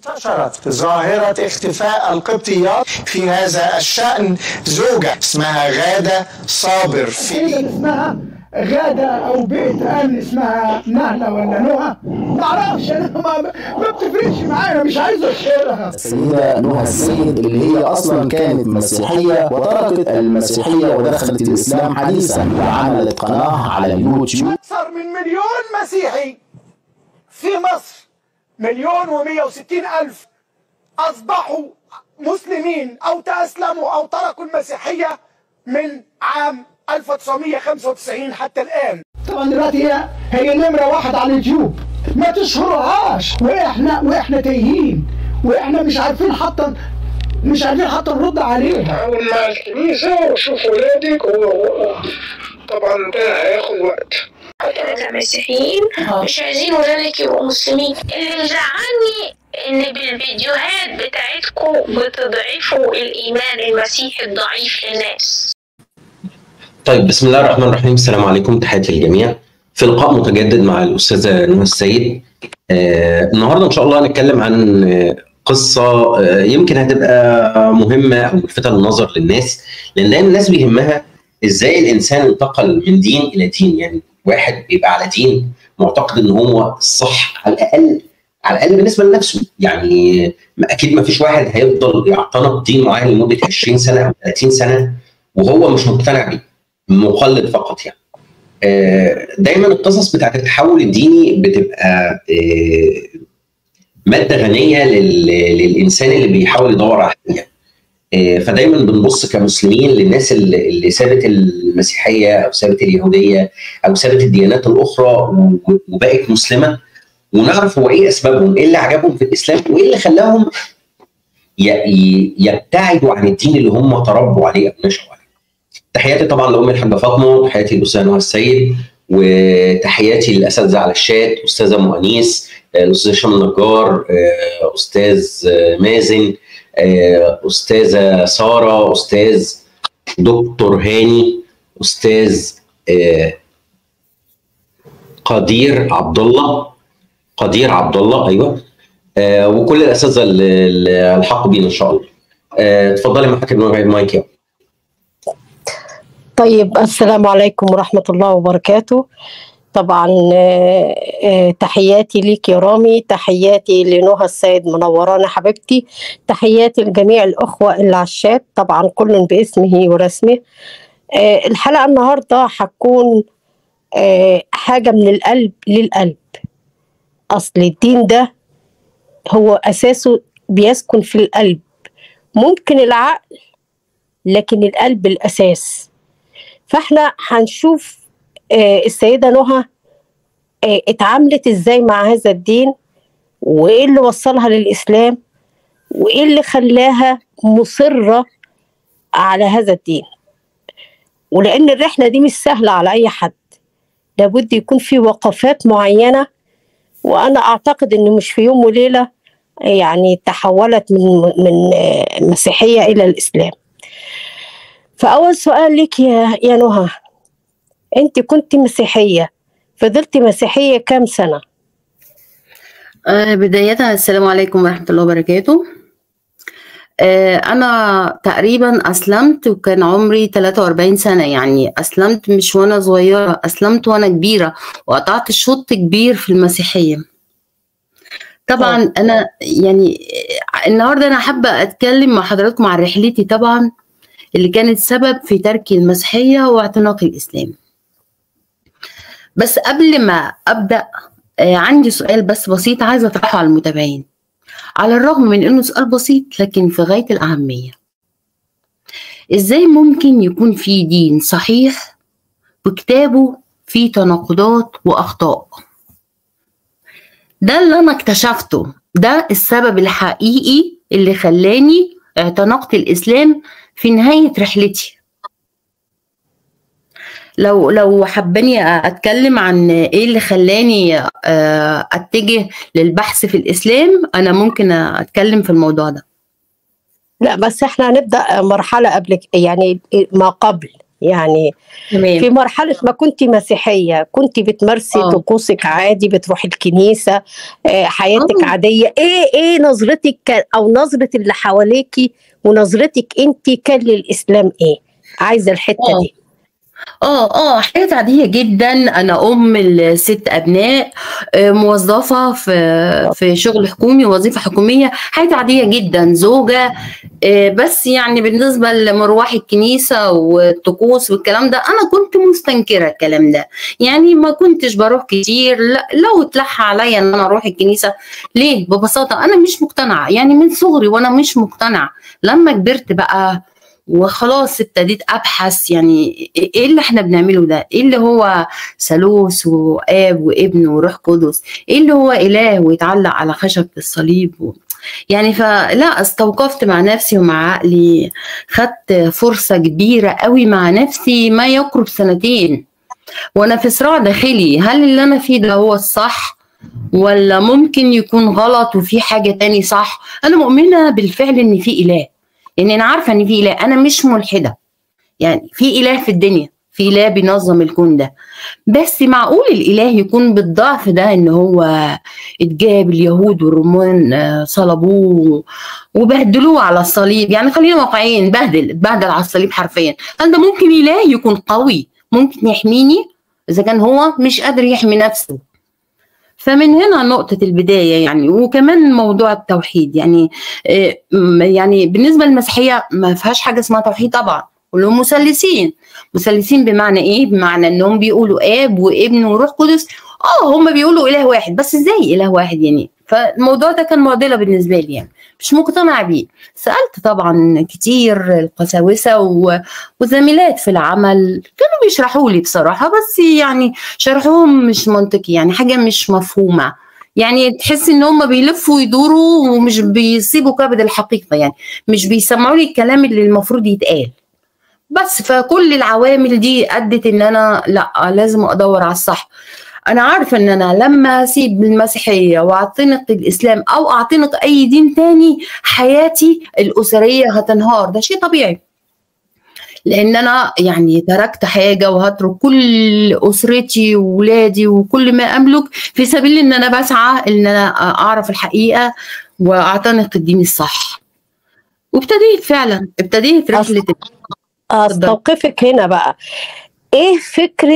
انتشرت ظاهرة اختفاء القبطيات في هذا الشأن زوجة اسمها غادة صابر في اسمها غادة أو بيت أمن اسمها نهلة ولا نهى معرفش أنا ما, ما بتفرقش معايا مش عايز أشهرها السيدة نهى السيد اللي هي أصلا كانت مسيحية وتركت المسيحية ودخلت الإسلام حديثا وعملت قناة على اليوتيوب أكثر من مليون مسيحي في مصر مليون ومية وستين ألف أصبحوا مسلمين أو تأسلموا أو تركوا المسيحية من عام 1995 حتى الآن طبعا دلوقتي هي هي نمرة واحد على اليوتيوب ما تشهرهاش واحنا واحنا تايهين واحنا مش عارفين حتى مش عارفين حتى نرد عليها حاول مع الكنيسة وشوف ولادك وطبعا ده هياخد وقت احنا كمسيحيين مش عايزين ولادك يبقوا مسلمين اللي مزعلني ان بالفيديوهات بتاعتكم بتضعفوا الايمان المسيحي الضعيف للناس طيب بسم الله الرحمن الرحيم السلام عليكم تحياتي للجميع في لقاء متجدد مع الاستاذه نهى السيد آه النهارده ان شاء الله هنتكلم عن آه، قصه آه يمكن هتبقى مهمه او ملفته للنظر للناس لان دايما الناس بيهمها ازاي الانسان انتقل من دين الى دين يعني واحد بيبقى على دين معتقد ان هو الصح على الاقل على الاقل بالنسبه لنفسه يعني ما- اكيد ما فيش واحد هيفضل يعتنق دين معين لمده 20 سنه او 30 سنه وهو مش مقتنع بيه مقلد فقط يعني آه، دايما القصص بتاعت التحول الديني بتبقى آه، ماده غنيه لل- للانسان اللي بيحاول يدور على الحقيقه آه، فدايما بنبص كمسلمين للناس اللي اللي سابت المسيحيه او سابت اليهوديه او سابت الديانات الاخرى و- وبقت مسلمه ونعرف هو ايه اسبابهم ايه اللي عجبهم في الاسلام وايه اللي خلاهم ي- ي- يبتعدوا عن الدين اللي هم تربوا عليه او نشأوا عليه تحياتي طبعا لامي الحاجه فاطمه تحياتي للاستاذ نهى السيد وتحياتي للاساتذه على الشات استاذه مؤنيس آه، الاستاذ هشام النجار آه، استاذ آه، مازن آه، استاذه ساره استاذ دكتور هاني استاذ آه، قدير عبد الله قدير عبد الله ايوه آه، وكل الاساتذه اللي اللي الحقوا بينا ان شاء الله آه، اتفضلي معاك المايك يا طيب السلام عليكم ورحمة الله وبركاته طبعا آه، آه، تحياتي ليك يا رامي تحياتي لنهى السيد منورانا حبيبتي تحياتي لجميع الأخوة اللي على الشات طبعا كل باسمه ورسمه آه، الحلقة النهاردة هتكون آه، حاجة من القلب للقلب أصل الدين ده هو أساسه بيسكن في القلب ممكن العقل لكن القلب الأساس فاحنا هنشوف آه، السيدة نهى آه، اتعاملت ازاي مع هذا الدين وايه اللي وصلها للإسلام وايه اللي خلاها مصرة على هذا الدين ولأن الرحلة دي مش سهلة على أي حد لابد يكون في وقفات معينة وأنا أعتقد إن مش في يوم وليلة يعني تحولت من من آه، مسيحية إلى الإسلام فأول سؤال لك يا يا نهى أنت كنت مسيحية فضلتي مسيحية كام سنة؟ آه، بداية السلام عليكم ورحمة الله وبركاته آه، أنا تقريبا أسلمت وكان عمري 43 سنة يعني أسلمت مش وأنا صغيرة أسلمت وأنا كبيرة وقطعت شوط كبير في المسيحية طبعا أنا يعني آه، النهاردة أنا حابة أتكلم مع حضراتكم عن رحلتي طبعا اللي كانت سبب في ترك المسيحية واعتناق الإسلام بس قبل ما أبدأ آه، عندي سؤال بس بسيط عايزة أطرحه على المتابعين على الرغم من إنه سؤال بسيط لكن في غاية الأهمية إزاي ممكن يكون في دين صحيح وكتابه فيه تناقضات وأخطاء ده اللي أنا اكتشفته ده السبب الحقيقي اللي خلاني اعتنقت الإسلام في نهاية رحلتي لو لو حباني اتكلم عن ايه اللي خلاني آه، اتجه للبحث في الاسلام انا ممكن اتكلم في الموضوع ده لا بس احنا هنبدأ مرحلة قبل ك- يعني ما قبل يعني تمام في مرحلة ما كنت مسيحية كنت بتمارسي آه. طقوسك عادي بتروحي الكنيسة آه، حياتك آه. عادية ايه ايه نظرتك ك- او نظرة اللي حواليكي ونظرتك انت كان للإسلام ايه عايزة الحتة آه. دي اه اه حاجات عادية جدا انا ام لست ابناء آه، موظفة في في شغل حكومي وظيفة حكومية حاجات عادية جدا زوجة آه، بس يعني بالنسبة لمروح الكنيسة والطقوس والكلام ده انا كنت مستنكرة الكلام ده يعني ما كنتش بروح كتير لا- لو اتلح عليا ان انا اروح الكنيسة ليه ببساطة انا مش مقتنعة يعني من صغري وانا مش مقتنعة لما كبرت بقى وخلاص ابتديت ابحث يعني ايه اللي احنا بنعمله ده ايه اللي هو ثالوث واب وابن وروح قدس ايه اللي هو اله ويتعلق على خشب الصليب و... يعني فلا استوقفت مع نفسي ومع عقلي خدت فرصة كبيرة قوي مع نفسي ما يقرب سنتين وانا في صراع داخلي هل اللي انا فيه ده هو الصح ولا ممكن يكون غلط وفي حاجة تاني صح انا مؤمنة بالفعل ان في اله يعني انا عارفه ان في اله انا مش ملحده يعني في اله في الدنيا في اله بينظم الكون ده بس معقول الاله يكون بالضعف ده ان هو اتجاب اليهود والرومان آه، صلبوه وبهدلوه على الصليب يعني خلينا واقعيين بهدل اتبهدل على الصليب حرفيا هل ده ممكن اله يكون قوي ممكن يحميني اذا كان هو مش قادر يحمي نفسه فمن هنا نقطة البداية يعني وكمان موضوع التوحيد يعني آه، م- يعني بالنسبة للمسيحية ما فيهاش حاجة اسمها توحيد طبعا كلهم مثلثين مثلثين بمعنى ايه؟ بمعنى انهم بيقولوا اب وابن وروح قدس اه هم بيقولوا اله واحد بس ازاي اله واحد يعني فالموضوع ده كان معضله بالنسبه لي يعني مش مقتنعه بيه سالت طبعا كتير القساوسه و... وزميلات في العمل كانوا بيشرحوا لي بصراحه بس يعني شرحهم مش منطقي يعني حاجه مش مفهومه يعني تحس ان هم بيلفوا ويدوروا ومش بيسيبوا كبد الحقيقه يعني مش بيسمعوا لي الكلام اللي المفروض يتقال بس فكل العوامل دي ادت ان انا لا لازم ادور على الصح انا عارفه ان انا لما اسيب المسيحيه واعتنق الاسلام او اعتنق اي دين تاني حياتي الاسريه هتنهار ده شيء طبيعي لان انا يعني تركت حاجه وهترك كل اسرتي وولادي وكل ما املك في سبيل ان انا بسعى ان انا اعرف الحقيقه واعتنق الدين الصح وابتديت فعلا ابتديت رحله استوقفك هنا بقى ايه فكره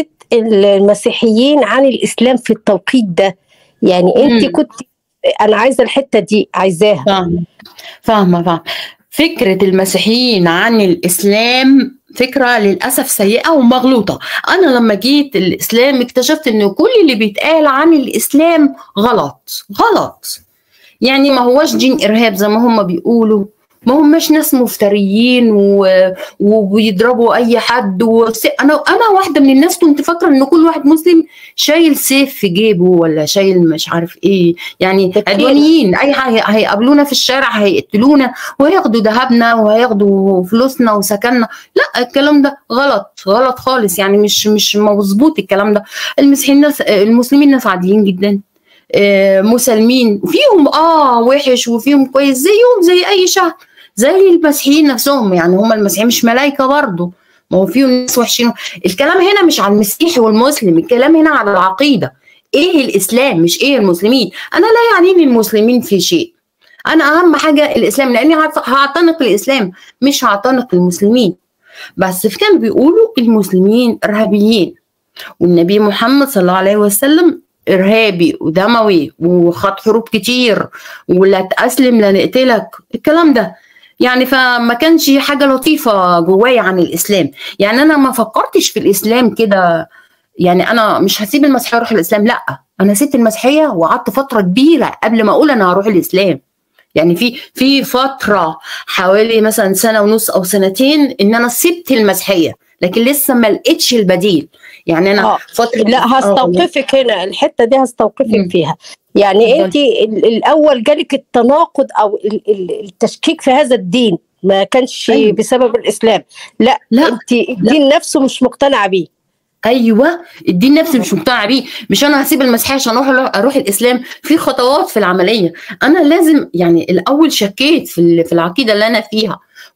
المسيحيين عن الاسلام في التوقيت ده يعني انت مم. كنت انا عايزه الحته دي عايزاها فاهمه فاهمه فاهمه فكرة المسيحيين عن الإسلام فكرة للأسف سيئة ومغلوطة أنا لما جيت الإسلام اكتشفت أن كل اللي بيتقال عن الإسلام غلط غلط يعني ما هوش دين إرهاب زي ما هم بيقولوا ما هماش ناس مفتريين و... وبيضربوا اي حد وس... انا انا واحده من الناس كنت فاكره ان كل واحد مسلم شايل سيف في جيبه ولا شايل مش عارف ايه يعني عدوانيين اي حاجه هيقابلونا في الشارع هيقتلونا وهياخدوا ذهبنا وهياخدوا فلوسنا وسكننا لا الكلام ده غلط غلط خالص يعني مش مش مظبوط الكلام ده المسيحيين ناس المسلمين ناس عاديين جدا آه، مسالمين فيهم اه وحش وفيهم كويس زيهم زي اي شعب زي المسيحيين نفسهم يعني هم المسيحيين مش ملائكه برضه ما هو فيهم ناس وحشين الكلام هنا مش على المسيحي والمسلم الكلام هنا على العقيده ايه الاسلام مش ايه المسلمين انا لا يعنيني المسلمين في شيء انا اهم حاجه الاسلام لاني هعت- هعتنق الاسلام مش هعتنق المسلمين بس كانوا بيقولوا المسلمين ارهابيين والنبي محمد صلى الله عليه وسلم ارهابي ودموي وخد حروب كتير ولا تأسلم لا نقتلك الكلام ده يعني فما كانش حاجه لطيفه جوايا عن الاسلام يعني انا ما فكرتش في الاسلام كده يعني انا مش هسيب المسيحيه واروح الاسلام لا انا سبت المسيحيه وقعدت فتره كبيره قبل ما اقول انا هروح الاسلام يعني في في فتره حوالي مثلا سنه ونص او سنتين ان انا سبت المسيحيه لكن لسه ما لقيتش البديل يعني انا آه. فتره لا آه، هستوقفك هنا الحته دي مم. هستوقفك فيها يعني اتفضلي. انت ال- الاول جالك التناقض او ال- ال- التشكيك في هذا الدين ما كانش أيوة. بسبب الاسلام لا, لا، انت الدين نفسه مش مقتنعه بيه ايوه الدين نفسي مش مقتنع بيه مش انا هسيب المسيحيه عشان اروح اروح الاسلام في خطوات في العمليه انا لازم يعني الاول شكيت في ال- في العقيده اللي انا فيها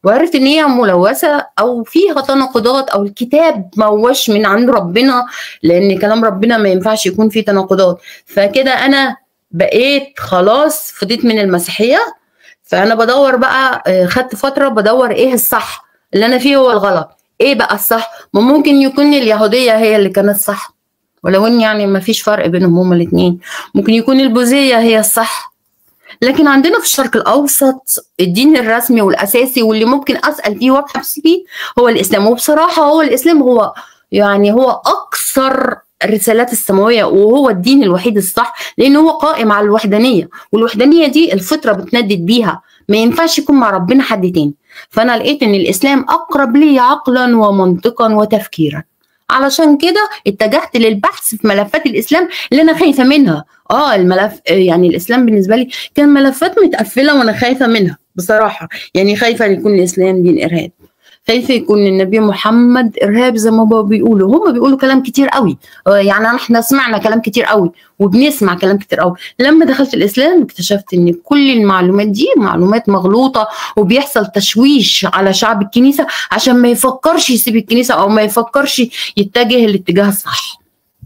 وعرفت ان هي ملوثه او فيها تناقضات او الكتاب ما هوش من عند ربنا لان كلام ربنا ما ينفعش يكون فيه تناقضات فكده انا بقيت خلاص فضيت من المسيحيه فانا بدور بقى آه، خدت فتره بدور ايه الصح اللي انا فيه هو الغلط ايه بقى الصح ما ممكن يكون اليهوديه هي اللي كانت صح ولو ان يعني ما فيش فرق بينهم هما الاثنين ممكن يكون البوذيه هي الصح لكن عندنا في الشرق الاوسط الدين الرسمي والاساسي واللي ممكن اسال فيه وابحث فيه هو الاسلام وبصراحه هو الاسلام هو يعني هو اكثر الرسالات السماويه وهو الدين الوحيد الصح لانه هو قائم على الوحدانيه والوحدانيه دي الفطره بتندد بيها ما ينفعش يكون مع ربنا حد تاني فانا لقيت ان الاسلام اقرب لي عقلا ومنطقا وتفكيرا علشان كده اتجهت للبحث في ملفات الاسلام اللي انا خايفه منها اه الملف آه، يعني الاسلام بالنسبه لي كان ملفات متقفله وانا خايفه منها بصراحه يعني خايفه ان يكون الاسلام دين ارهاب خايفه يكون النبي محمد ارهاب زي ما هما بيقولوا هم بيقولوا كلام كتير قوي آه، يعني احنا سمعنا كلام كتير قوي وبنسمع كلام كتير قوي لما دخلت الاسلام اكتشفت ان كل المعلومات دي معلومات مغلوطه وبيحصل تشويش على شعب الكنيسه عشان ما يفكرش يسيب الكنيسه او ما يفكرش يتجه الاتجاه الصح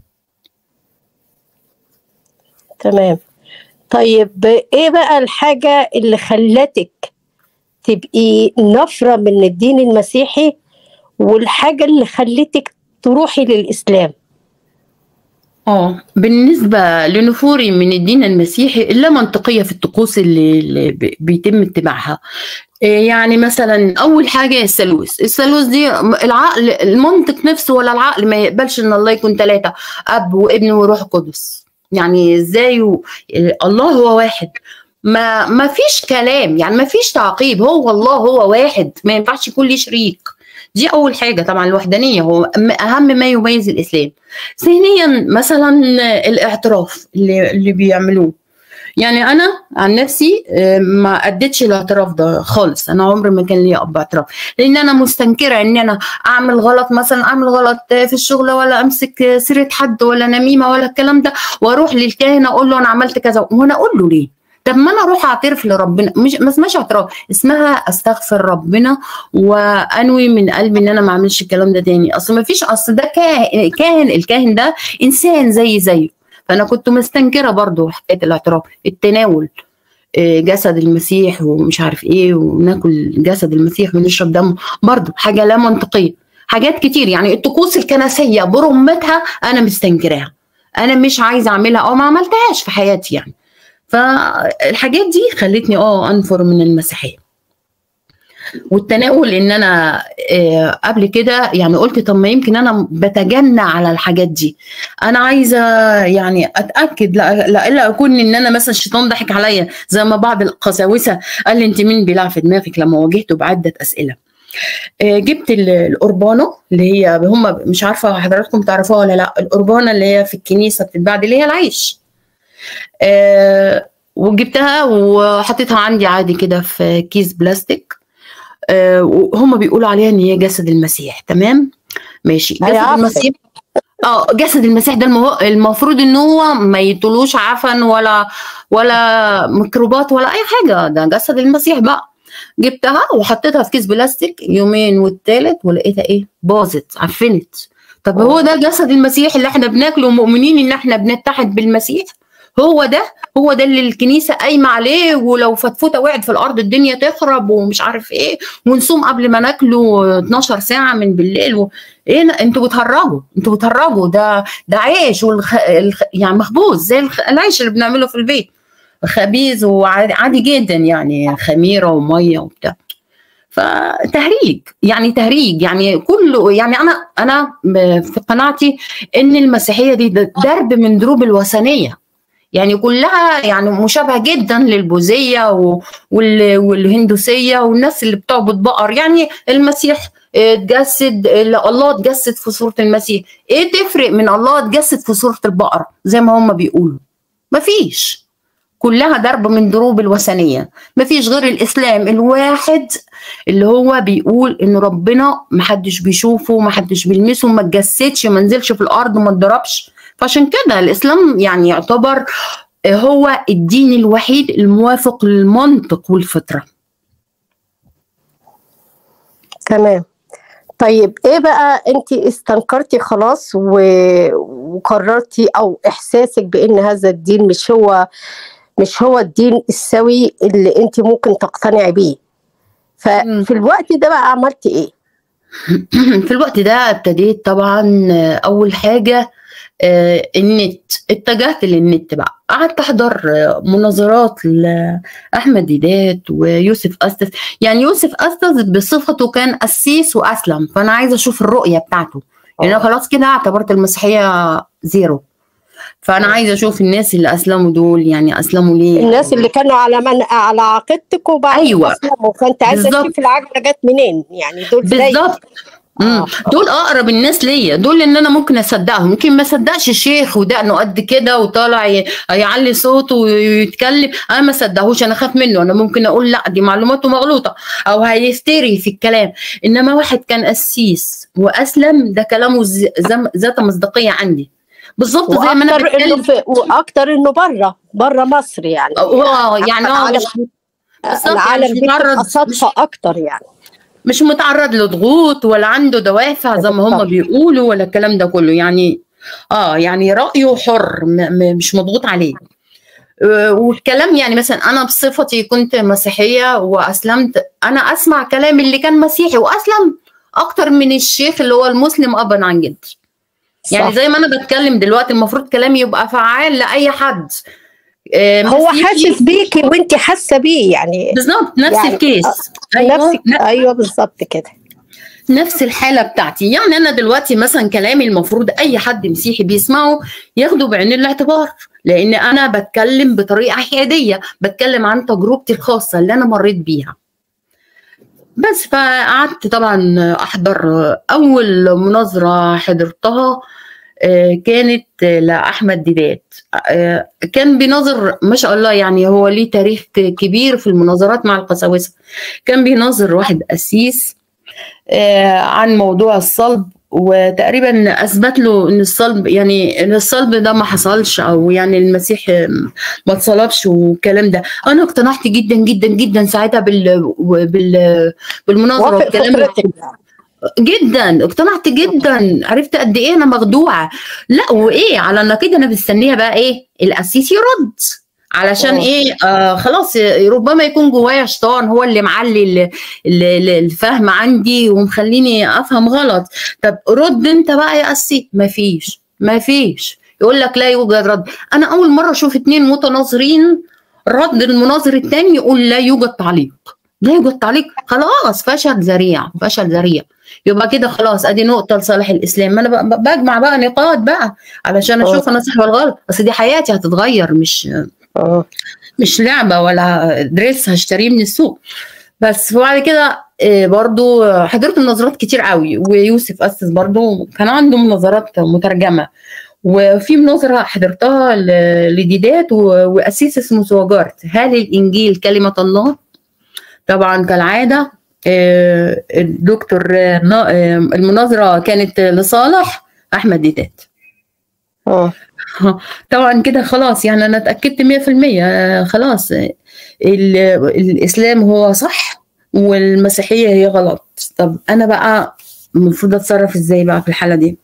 تمام طيب ايه بقى الحاجة اللي خلتك تبقي نفرة من الدين المسيحي والحاجة اللي خلتك تروحي للإسلام اه بالنسبة لنفوري من الدين المسيحي اللا منطقية في الطقوس اللي, اللي ب- بيتم اتباعها إيه يعني مثلا أول حاجة الثالوث الثالوث دي العقل المنطق نفسه ولا العقل ما يقبلش إن الله يكون ثلاثة أب وابن وروح قدس يعني إزاي و... الله هو واحد ما ما فيش كلام يعني ما فيش تعقيب هو الله هو واحد ما ينفعش يكون ليه شريك دي أول حاجة طبعا الوحدانية هو أهم ما يميز الإسلام ثانيا مثلا الاعتراف اللي, اللي بيعملوه يعني انا عن نفسي آه، ما اديتش الاعتراف ده خالص انا عمري ما كان لي اب اعتراف لان انا مستنكره ان انا اعمل غلط مثلا اعمل غلط في الشغل ولا امسك سيره حد ولا نميمه ولا الكلام ده واروح للكاهن اقول له انا عملت كذا وانا اقول له ليه طب ما انا اروح اعترف لربنا مش ما اسمهاش اعتراف اسمها استغفر ربنا وانوي من قلبي ان انا ما اعملش الكلام ده تاني اصل ما فيش اصل ده كاهن كاهن الكاهن ده انسان زي زيه فانا كنت مستنكره برضو حكايه الاعتراف التناول آه، جسد المسيح ومش عارف ايه وناكل جسد المسيح ونشرب دمه برضو حاجه لا منطقيه حاجات كتير يعني الطقوس الكنسيه برمتها انا مستنكراها انا مش عايزه اعملها او ما عملتهاش في حياتي يعني فالحاجات دي خلتني اه انفر من المسيحيه والتناول ان انا آه، قبل كده يعني قلت طب ما يمكن انا بتجنى على الحاجات دي انا عايزه يعني اتاكد لا لا الا اكون ان انا مثلا الشيطان ضحك عليا زي ما بعض القساوسه قال لي انت مين بيلعب في دماغك لما واجهته بعده اسئله آه، جبت ال- القربانه اللي هي هم مش عارفه حضراتكم تعرفوها ولا لا القربانه اللي هي في الكنيسه بتتباع دي اللي هي العيش آه، وجبتها وحطيتها عندي عادي كده في كيس بلاستيك آه، وهم بيقولوا عليها ان هي جسد المسيح تمام ماشي أنا جسد عارفة. المسيح اه جسد المسيح ده المه- المفروض ان هو ما يطلوش عفن ولا ولا ميكروبات ولا اي حاجه ده جسد المسيح بقى جبتها وحطيتها في كيس بلاستيك يومين والتالت ولقيتها ايه باظت عفنت طب هو ده جسد المسيح اللي احنا بناكله ومؤمنين ان احنا بنتحد بالمسيح هو ده هو ده اللي الكنيسه قايمه عليه ولو فتفوته وقعت في الارض الدنيا تخرب ومش عارف ايه ونصوم قبل ما ناكله 12 ساعه من بالليل و... ايه ن- انتوا بتهرجوا انتوا بتهرجوا ده ده عيش والخ... الخ... يعني مخبوز زي الخ... العيش اللي بنعمله في البيت خبيز وعادي عادي جدا يعني خميره وميه وبتاع فتهريج يعني تهريج يعني كله يعني انا انا ب- في قناعتي ان المسيحيه دي د- درب من دروب الوثنيه يعني كلها يعني مشابهه جدا للبوذيه و- وال- والهندوسيه والناس اللي بتعبد بقر يعني المسيح آه، اتجسد ال- الله اتجسد في صوره المسيح ايه تفرق من الله اتجسد في صوره البقره زي ما هم بيقولوا مفيش كلها ضرب من دروب الوثنيه مفيش غير الاسلام الواحد اللي هو بيقول ان ربنا محدش بيشوفه محدش بيلمسه ما اتجسدش ما نزلش في الارض وما اتضربش فعشان كده الاسلام يعني يعتبر هو الدين الوحيد الموافق للمنطق والفطره تمام طيب ايه بقى انت استنكرتي خلاص و... وقررتي او احساسك بان هذا الدين مش هو مش هو الدين السوي اللي انت ممكن تقتنعي بيه مم. ففي الوقت ده بقى عملتي ايه في الوقت ده ابتديت طبعا آه، اول حاجه آه، النت اتجهت للنت بقى قعدت احضر آه، مناظرات لاحمد ديدات ويوسف استس يعني يوسف استس بصفته كان قسيس واسلم فانا عايزه اشوف الرؤيه بتاعته يعني انا خلاص كده اعتبرت المسيحيه زيرو فانا عايزه اشوف الناس اللي اسلموا دول يعني اسلموا ليه الناس اللي كانوا على من على عقيدتك وبعد أيوة. اسلموا فانت عايزه بالظبط. تشوف العجله جت منين يعني دول زي بالظبط مم. دول اقرب الناس ليا دول ان انا ممكن اصدقهم ممكن ما اصدقش الشيخ ودقنه قد كده وطالع ي- يعلي صوته ويتكلم انا ما صدقهوش انا خاف منه انا ممكن اقول لا دي معلوماته مغلوطه او هيفتري في الكلام انما واحد كان قسيس واسلم ده كلامه ز- زم- ذات مصداقيه عندي بالظبط زي ما انا واكتر انه بتكلم في واكتر انه بره بره مصر يعني اه يعني اه العالم- مش بالظبط يعني العالم مش دي متعرض بتبقى مش صدفه اكتر يعني مش متعرض لضغوط ولا عنده دوافع زي ما هم بالظبط. بيقولوا ولا الكلام ده كله يعني اه يعني رأيه حر م م مش مضغوط عليه آه، والكلام يعني مثلا انا بصفتي كنت مسيحيه واسلمت انا اسمع كلام اللي كان مسيحي واسلم اكتر من الشيخ اللي هو المسلم ابا عن جد يعني صح. زي ما انا بتكلم دلوقتي المفروض كلامي يبقى فعال لاي حد آه، هو مسيحي- حاسس بيكي وانت حاسه بيه يعني بالظبط نفس يعني الكيس نفس ن- ايوه بالظبط كده نفس الحاله بتاعتي يعني انا دلوقتي مثلا كلامي المفروض اي حد مسيحي بيسمعه ياخده بعين الاعتبار لان انا بتكلم بطريقه حياديه بتكلم عن تجربتي الخاصه اللي انا مريت بيها بس فقعدت طبعا احضر اول مناظره حضرتها آه، كانت آه، لاحمد ديدات آه، كان بيناظر ما شاء الله يعني هو ليه تاريخ ك- كبير في المناظرات مع القساوسه كان بيناظر واحد قسيس آه، عن موضوع الصلب وتقريبا اثبت له ان الصلب يعني ان الصلب ده ما حصلش او يعني المسيح آه، ما اتصلبش والكلام ده انا اقتنعت جدا جدا جدا ساعتها بال بال بالمناظره وافق والكلام فطرتك جدا اقتنعت جدا عرفت قد ايه انا مخدوعه لا وايه على النقيض انا مستنيه بقى ايه القسيس يرد علشان أوه. ايه آه خلاص ربما يكون جوايا شيطان هو اللي معلي ال- ال- ال- الفهم عندي ومخليني افهم غلط طب رد انت بقى يا قسيس مفيش مفيش يقول لك لا يوجد رد انا اول مره اشوف اتنين متناظرين رد المناظر التاني يقول لا يوجد تعليق لا يوجد تعليق خلاص فشل ذريع فشل ذريع يبقى كده خلاص ادي نقطه لصالح الاسلام ما انا ب- ب- بجمع بقى نقاط بقى علشان أوه. اشوف انا صح ولا غلط اصل دي حياتي هتتغير مش اه مش لعبه ولا دريس هشتريه من السوق بس وبعد كده آه، برضو آه، حضرت مناظرات كتير قوي ويوسف اسس برضو كان عنده مناظرات مترجمه وفي مناظره حضرتها ل- لديدات و- واسيس اسمه سواجارت هل الانجيل كلمه الله طبعا كالعاده آه، الدكتور آه، نا- آه، المناظره كانت لصالح احمد ديدات اه طبعا كده خلاص يعني انا اتاكدت 100% آه، خلاص آه، ال- الاسلام هو صح والمسيحيه هي غلط طب انا بقى المفروض اتصرف ازاي بقى في الحاله دي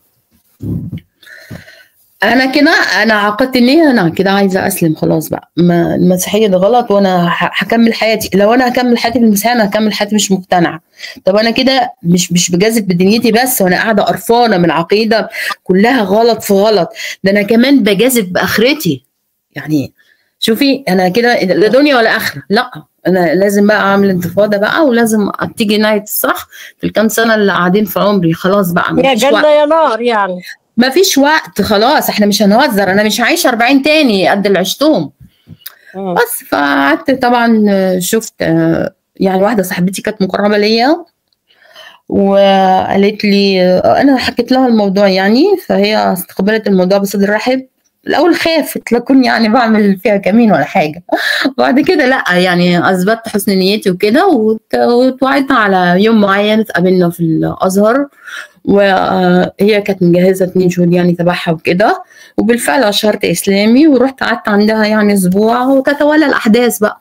انا كده انا عقدت النيه انا كده عايزه اسلم خلاص بقى ما المسيحيه ده غلط وانا ه- هكمل حياتي لو انا هكمل حياتي في المسيحيه انا هكمل حياتي مش مقتنعه طب انا كده مش مش بجازف بدنيتي بس وانا قاعده قرفانه من عقيده كلها غلط في غلط ده انا كمان بجازف باخرتي يعني شوفي انا كده لا دنيا ولا اخره لا انا لازم بقى اعمل انتفاضه بقى ولازم تيجي نهايه الصح في الكام سنه اللي قاعدين في عمري خلاص بقى يا مفيش جنه وقت يا نار يعني ما فيش وقت خلاص احنا مش هنهزر انا مش هعيش 40 تاني قد اللي عشتهم مم. بس فقعدت طبعا آه، شفت آه، يعني واحده صاحبتي كانت مقربه ليا وقالت لي آه، انا حكيت لها الموضوع يعني فهي استقبلت الموضوع بصدر رحب الاول خافت لكن يعني بعمل فيها كمين ولا حاجه بعد كده لا يعني اثبتت حسن نيتي وكده وت- وتوعدنا على يوم معين اتقابلنا في الازهر وهي كانت مجهزه اتنين شهود يعني تبعها وكده وبالفعل اشهرت اسلامي ورحت قعدت عندها يعني اسبوع وتتولى الاحداث بقى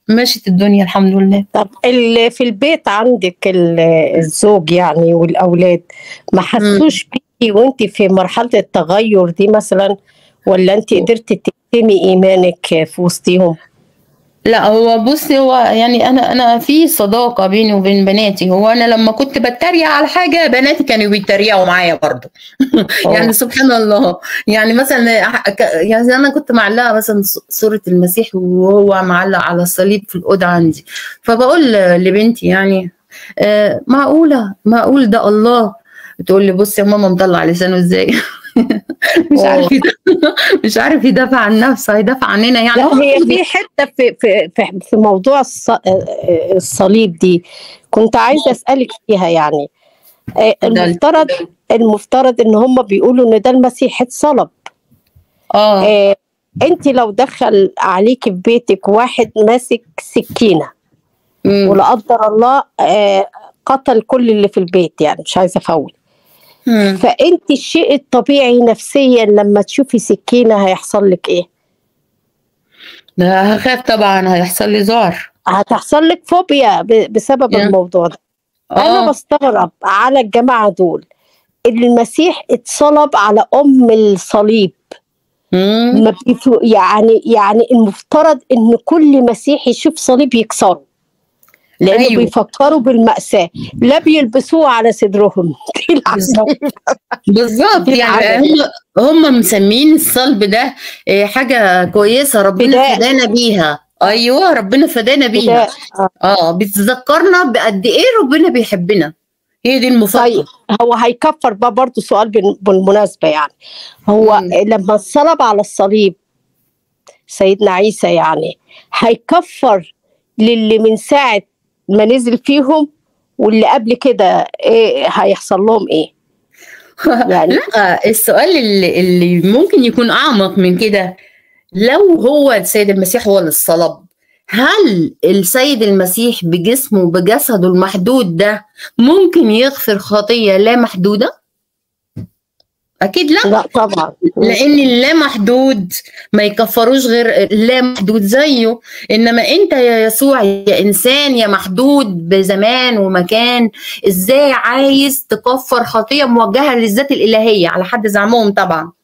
مشت الدنيا الحمد لله طب ال- في البيت عندك ال- الزوج يعني والأولاد ما حسوش بيكي وانت في مرحلة التغير دي مثلا ولا انت قدرتي تكتمي إيمانك في وسطهم؟ لا هو بصي هو يعني انا انا في صداقه بيني وبين بناتي هو انا لما كنت بتريق على حاجه بناتي كانوا بيتريقوا معايا برضه يعني سبحان الله يعني مثلا ك- يعني انا كنت معلقه مثلا ص- صوره المسيح وهو معلق على الصليب في الاوضه عندي فبقول لبنتي يعني آه، معقوله معقول ده الله تقول لي بصي يا ماما مطلع لسانه ازاي مش عارف يدافع مش عارف يدافع عن نفسه هيدافع عننا يعني لا هي في حتة في في في, في موضوع الص- الصليب دي كنت عايزة أسألك فيها يعني آه، المفترض المفترض إن هم بيقولوا إن ده المسيح اتصلب اه آه، انت لو دخل عليك في بيتك واحد ماسك سكينه مم. ولا قدر الله آه، قتل كل اللي في البيت يعني مش عايزه افول مم. فانت الشيء الطبيعي نفسيا لما تشوفي سكينه هيحصل لك ايه؟ ده هخاف طبعا هيحصل لي ذعر هتحصل لك فوبيا ب- بسبب Yeah. الموضوع ده آه. انا بستغرب على الجماعه دول اللي المسيح اتصلب على ام الصليب مم. ما بيفو- يعني يعني المفترض ان كل مسيحي يشوف صليب يكسره لانه أيوه. أيوه. بيفكروا بالمأساة لا بيلبسوه على صدرهم دي العجيبة. بالظبط دي يعني العجب. هم هم مسمين الصلب ده آه، حاجه كويسه ربنا فداء. فدانا بيها ايوه ربنا فدانا بيها فداء. اه بتذكرنا بقد ايه ربنا بيحبنا هي دي المفاجاه طيب هو هيكفر بقى برضه سؤال بال- بالمناسبة يعني هو مم. لما انصلب على الصليب سيدنا عيسى يعني هيكفر للي من ساعة ما نزل فيهم واللي قبل كده ايه هيحصل لهم ايه؟ يعني لا السؤال اللي, اللي ممكن يكون اعمق من كده لو هو السيد المسيح هو اللي الصلب هل السيد المسيح بجسمه بجسده المحدود ده ممكن يغفر خطيه لا محدوده؟ اكيد لا لا طبعا لان اللا محدود ما يكفروش غير لا محدود زيه انما انت يا يسوع يا انسان يا محدود بزمان ومكان ازاي عايز تكفر خطيه موجهه للذات الالهيه على حد زعمهم طبعا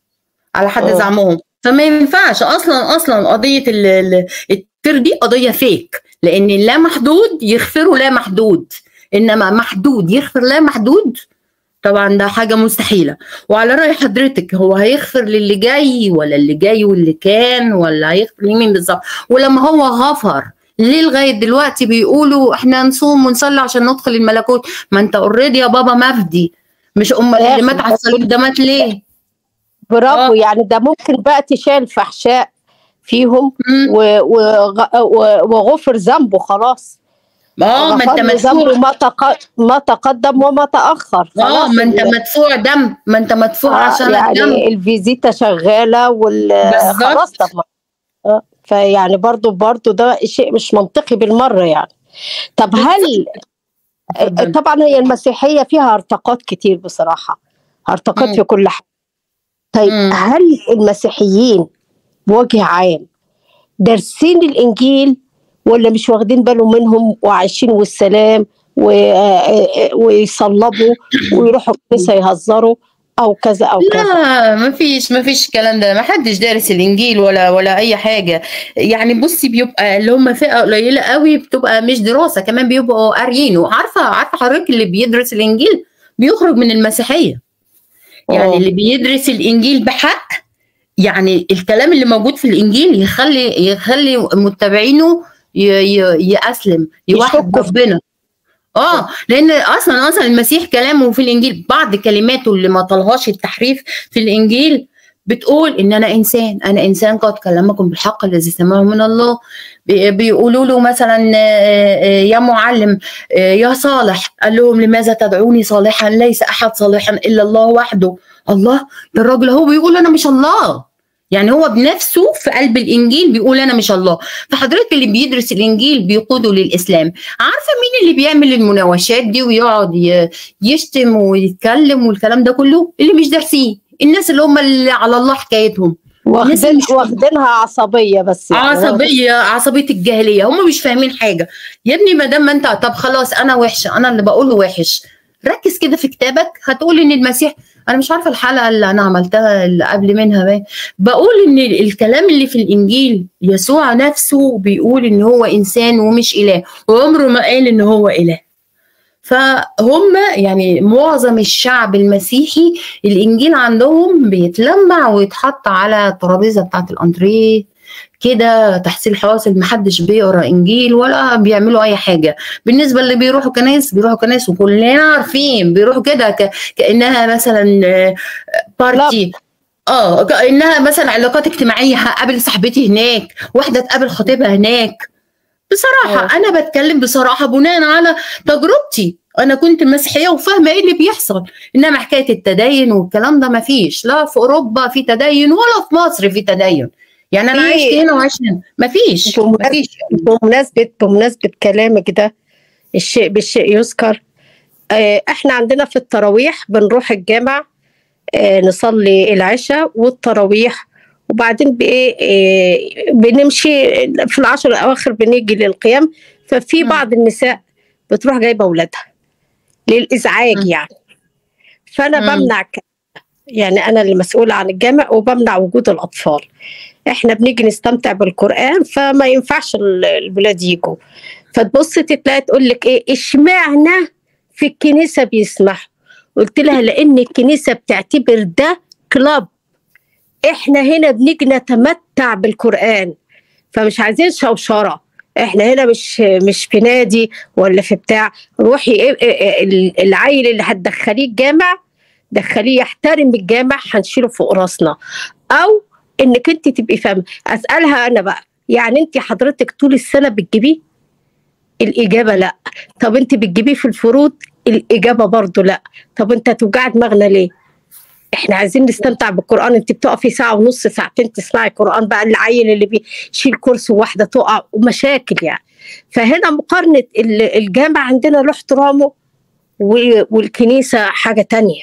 على حد آه. زعمهم فما ينفعش اصلا اصلا قضيه ال- ال- التر دي قضيه فيك لان اللا محدود يغفروا لا محدود انما محدود يغفر لا محدود طبعا ده حاجة مستحيلة وعلى رأي حضرتك هو هيغفر للي جاي ولا اللي جاي واللي كان ولا هيغفر لمين بالظبط ولما هو غفر ليه لغاية دلوقتي بيقولوا احنا نصوم ونصلي عشان ندخل الملكوت ما انت اوريدي يا بابا مفدي مش امال اللي مات على الصليب ده مات ليه؟ برافو آه. يعني ده ممكن بقى تشال فحشاء فيهم مم. و- وغ- و- وغفر ذنبه خلاص اه ما انت غفر له مدفوع ذنبه ما تق- ما تقدم وما تأخر اه خلاص ما انت ال- مدفوع دم ما انت مدفوع آه، عشان الدم يعني الفيزيتا شغالة وال بالظبط. خلاص طب ما- آه، فيعني برضو برضو ده شيء مش منطقي بالمرة يعني طب هل اتفضل. طبعا هي المسيحية فيها ارتقاط كتير بصراحة ارتقاط مم. في كل حاجة طيب مم. هل المسيحيين بوجه عام دارسين الإنجيل ولا مش واخدين بالهم منهم وعايشين والسلام و- آه، ويصلبوا ويروحوا الكنيسة يهزروا أو كذا أو كذا لا ما فيش ما فيش الكلام ده ما حدش دارس الانجيل ولا ولا اي حاجه يعني بصي بيبقى اللي هم فئه قليله قوي بتبقى مش دراسه كمان بيبقوا قاريينه عارفه عارفه حضرتك اللي بيدرس الانجيل بيخرج من المسيحيه يعني آه. اللي بيدرس الانجيل بحق يعني الكلام اللي موجود في الانجيل يخلي يخلي متابعينه ي- ي- يأسلم يوحد يشكوا في- ربنا اه لان اصلا اصلا المسيح كلامه في الانجيل بعض كلماته اللي ما طلهاش التحريف في الانجيل بتقول ان انا انسان انا انسان قد كلمكم بالحق الذي سمعه من الله بي- بيقولوا له مثلا آه، آه، يا معلم آه، يا صالح قال لهم لماذا تدعوني صالحا ليس احد صالحا الا الله وحده الله ده الراجل هو بيقول انا مش الله يعني هو بنفسه في قلب الانجيل بيقول انا مش الله فحضرتك اللي بيدرس الانجيل بيقوده للاسلام عارفه مين اللي بيعمل المناوشات دي ويقعد ي- يشتم ويتكلم والكلام ده كله اللي مش دارسين الناس اللي هم اللي على الله حكايتهم الناس واخدين مش فاهمة. واخدينها عصبيه بس يعني عصبيه عصبيه الجاهليه هم مش فاهمين حاجه يا ابني ما دام ما انت طب خلاص انا وحشه انا اللي بقوله وحش ركز كده في كتابك هتقول ان المسيح انا مش عارفه الحلقه اللي انا عملتها اللي قبل منها باين بقول ان الكلام اللي في الانجيل يسوع نفسه بيقول ان هو انسان ومش اله وعمره ما قال ان هو اله فهم يعني معظم الشعب المسيحي الانجيل عندهم بيتلمع ويتحط على الترابيزه بتاعت الانتريه كده تحصيل حواصل محدش بيقرا انجيل ولا بيعملوا اي حاجه بالنسبه اللي بيروحوا كنايس بيروحوا كنايس وكلنا عارفين بيروحوا كده ك... كانها مثلا آه، بارتي اه كانها مثلا علاقات اجتماعيه هقابل صاحبتي هناك واحده تقابل خطيبها هناك بصراحه انا بتكلم بصراحه بناء على تجربتي انا كنت مسيحيه وفاهمه ايه اللي بيحصل انما حكايه التدين والكلام ده مفيش لا في اوروبا في تدين ولا في مصر في تدين يعني انا في- عشت هنا وعشت هنا مفيش بمناسبة- مفيش بمناسبة بمناسبة كلامك ده الشيء بالشيء يذكر آه، احنا عندنا في التراويح بنروح الجامع آه، نصلي العشاء والتراويح وبعدين بايه آه، بنمشي في العشر الاواخر بنيجي للقيام ففي مم. بعض النساء بتروح جايبه اولادها للازعاج مم. يعني فانا مم. بمنع ك- يعني انا اللي مسؤوله عن الجامع وبمنع وجود الاطفال احنا بنيجي نستمتع بالقران فما ينفعش ال- الولاد يجوا فتبص تلاقي تقول لك ايه اشمعنى في الكنيسه بيسمحوا قلت لها لان الكنيسه بتعتبر ده كلاب احنا هنا بنيجي نتمتع بالقران فمش عايزين شوشره احنا هنا مش مش في نادي ولا في بتاع روحي إيه- إيه- إيه ال- العيل اللي هتدخليه الجامع دخليه يحترم الجامع هنشيله فوق راسنا او انك انت تبقي فاهمه اسالها انا بقى يعني انت حضرتك طول السنه بتجيبيه الاجابه لا طب انت بتجيبيه في الفروض الاجابه برضو لا طب انت توجع دماغنا ليه احنا عايزين نستمتع بالقران انت بتقفي ساعه ونص ساعتين تسمعي قران بقى العيل اللي بيشيل كرسي وواحده تقع ومشاكل يعني فهنا مقارنه ال- الجامع عندنا له احترامه و- والكنيسه حاجه تانية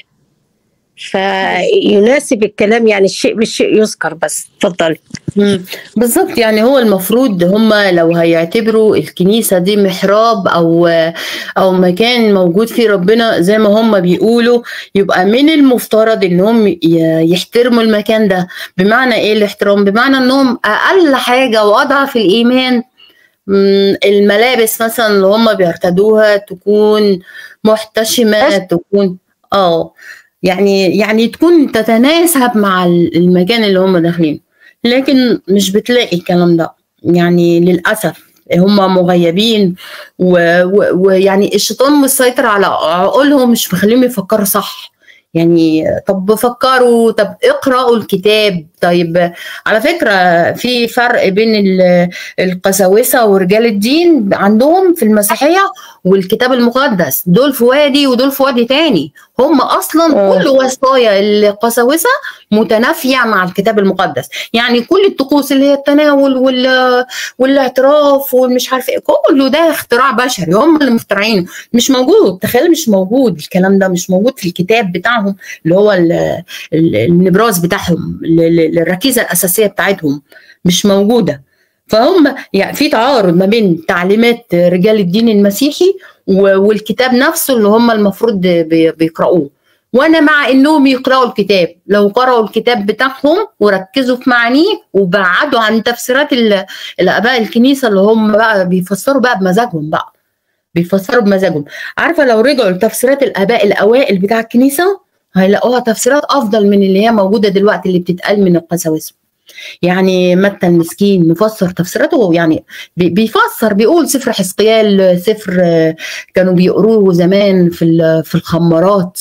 فيناسب الكلام يعني الشيء بالشيء يذكر بس اتفضلي مم. بالظبط يعني هو المفروض هم لو هيعتبروا الكنيسة دي محراب أو أو مكان موجود فيه ربنا زي ما هم بيقولوا يبقى من المفترض إنهم ي- يحترموا المكان ده بمعنى إيه الاحترام؟ بمعنى إنهم أقل حاجة وأضعف الإيمان مم، الملابس مثلا اللي هم بيرتدوها تكون محتشمة تكون اه يعني يعني تكون تتناسب مع المكان اللي هم داخلين لكن مش بتلاقي الكلام ده يعني للأسف هم مغيبين و- و- ويعني الشيطان مسيطر على عقولهم مش مخليهم يفكروا صح يعني طب فكروا طب اقرأوا الكتاب طيب على فكرة في فرق بين ال- القساوسة ورجال الدين عندهم في المسيحية والكتاب المقدس دول في وادي ودول في وادي تاني هم أصلا آه. كل وصايا القساوسة متنافية مع الكتاب المقدس يعني كل الطقوس اللي هي التناول وال... والاعتراف والمش عارف ايه كله ده اختراع بشري هم اللي مخترعينه مش موجود تخيل مش موجود الكلام ده مش موجود في الكتاب بتاعهم اللي هو ال... ال- النبراس بتاعهم ال- ال- الركيزة الأساسية بتاعتهم مش موجودة فهم يعني في تعارض ما بين تعليمات رجال الدين المسيحي و- والكتاب نفسه اللي هم المفروض بي- بيقرأوه وانا مع انهم يقراوا الكتاب لو قرأوا الكتاب بتاعهم وركزوا في معانيه وبعدوا عن تفسيرات ال- الاباء الكنيسه اللي هم بقى بيفسروا بقى بمزاجهم بقى بيفسروا بمزاجهم عارفه لو رجعوا لتفسيرات الاباء الاوائل بتاع الكنيسه هيلاقوها تفسيرات افضل من اللي هي موجوده دلوقتي اللي بتتقال من القساوسه يعني متى المسكين مفسر تفسيراته يعني بي- بيفسر بيقول سفر حزقيال سفر آه، كانوا بيقروه زمان في ال- في الخمارات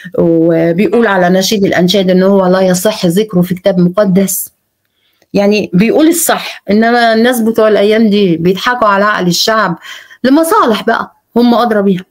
وبيقول على نشيد الانشاد ان هو لا يصح ذكره في كتاب مقدس يعني بيقول الصح انما الناس بتوع الايام دي بيضحكوا على عقل الشعب لمصالح بقى هم ادرى بيها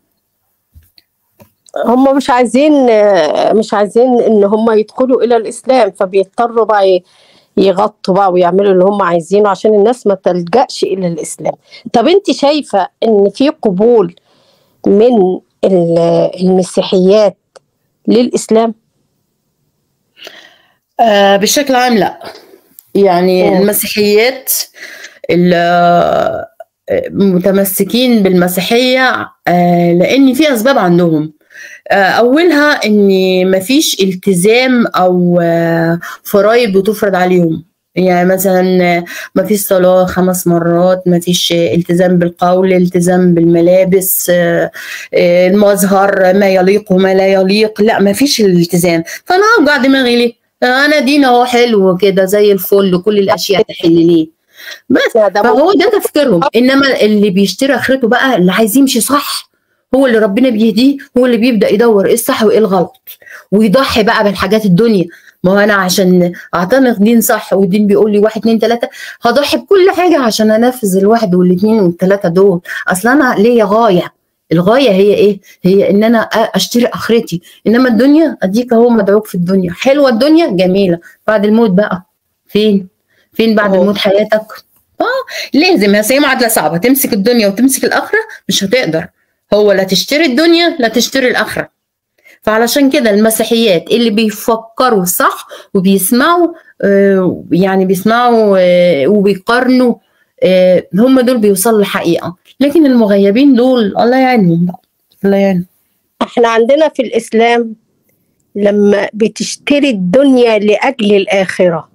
هم مش عايزين مش عايزين ان هم يدخلوا الى الاسلام فبيضطروا بقى ي- يغطوا بقى ويعملوا اللي هم عايزينه عشان الناس ما تلجأش الى الاسلام طب انت شايفة ان في قبول من ال- المسيحيات للاسلام آه بشكل عام لا يعني مم. المسيحيات ال- متمسكين بالمسيحية آه، لأن في أسباب عندهم آه، أولها إن مفيش التزام أو آه، فرايض بتفرض عليهم يعني مثلا مفيش صلاة خمس مرات مفيش التزام بالقول التزام بالملابس آه، آه، المظهر ما يليق وما لا يليق لا مفيش الالتزام فأنا أوجع دماغي ليه أنا دين أهو حلو كده زي الفل كل الأشياء تحل ليه بس ده فهو ده تفكيرهم انما اللي بيشتري اخرته بقى اللي عايز يمشي صح هو اللي ربنا بيهديه هو اللي بيبدا يدور ايه الصح وايه الغلط ويضحي بقى بالحاجات الدنيا ما هو انا عشان اعتنق دين صح والدين بيقول لي واحد اتنين تلاته هضحي بكل حاجه عشان انفذ الواحد والاثنين والثلاثه دول اصل انا ليا غايه الغايه هي ايه؟ هي ان انا أ- اشتري اخرتي انما الدنيا اديك اهو مدعوك في الدنيا حلوه الدنيا جميله بعد الموت بقى فين؟ فين بعد أهو. الموت حياتك؟ اه لازم هي معادله صعبه تمسك الدنيا وتمسك الاخره مش هتقدر هو لا تشتري الدنيا لا تشتري الاخره فعلشان كده المسيحيات اللي بيفكروا صح وبيسمعوا آه، يعني بيسمعوا آه، وبيقارنوا آه، هم دول بيوصلوا للحقيقه لكن المغيبين دول الله يعينهم بقى الله يعينهم احنا عندنا في الإسلام لما بتشتري الدنيا لأجل الآخرة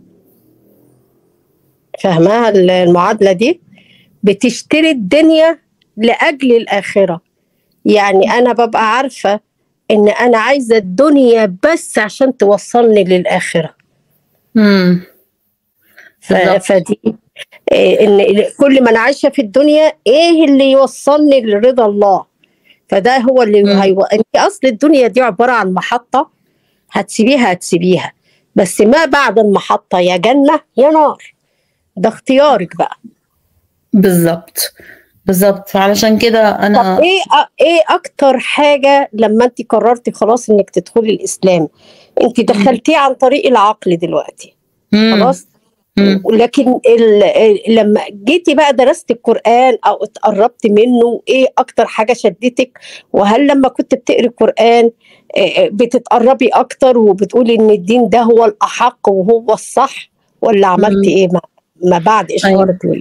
فاهمها المعادلة دي بتشتري الدنيا لأجل الآخرة يعني أنا ببقى عارفة إن أنا عايزة الدنيا بس عشان توصلني للآخرة امم ف- بالظبط. فدي إيه، ان كل ما انا عايشه في الدنيا ايه اللي يوصلني لرضا الله فده هو اللي مم. هيو... انت اصل الدنيا دي عباره عن محطه هتسيبيها هتسيبيها بس ما بعد المحطه يا جنه يا نار ده اختيارك بقى بالظبط بالظبط فعلشان كده طب انا ايه أ- ايه اكتر حاجه لما انت قررتي خلاص انك تدخلي الاسلام انت دخلتيه عن طريق العقل دلوقتي مم. خلاص مم. لكن ال- ال- لما جيتي بقى درست القرآن أو اتقربت منه إيه أكتر حاجة شدتك وهل لما كنت بتقري القرآن آه، آه، بتتقربي أكتر وبتقولي إن الدين ده هو الأحق وهو الصح ولا عملتي مم. إيه ما, ما بعد إشارة الولاد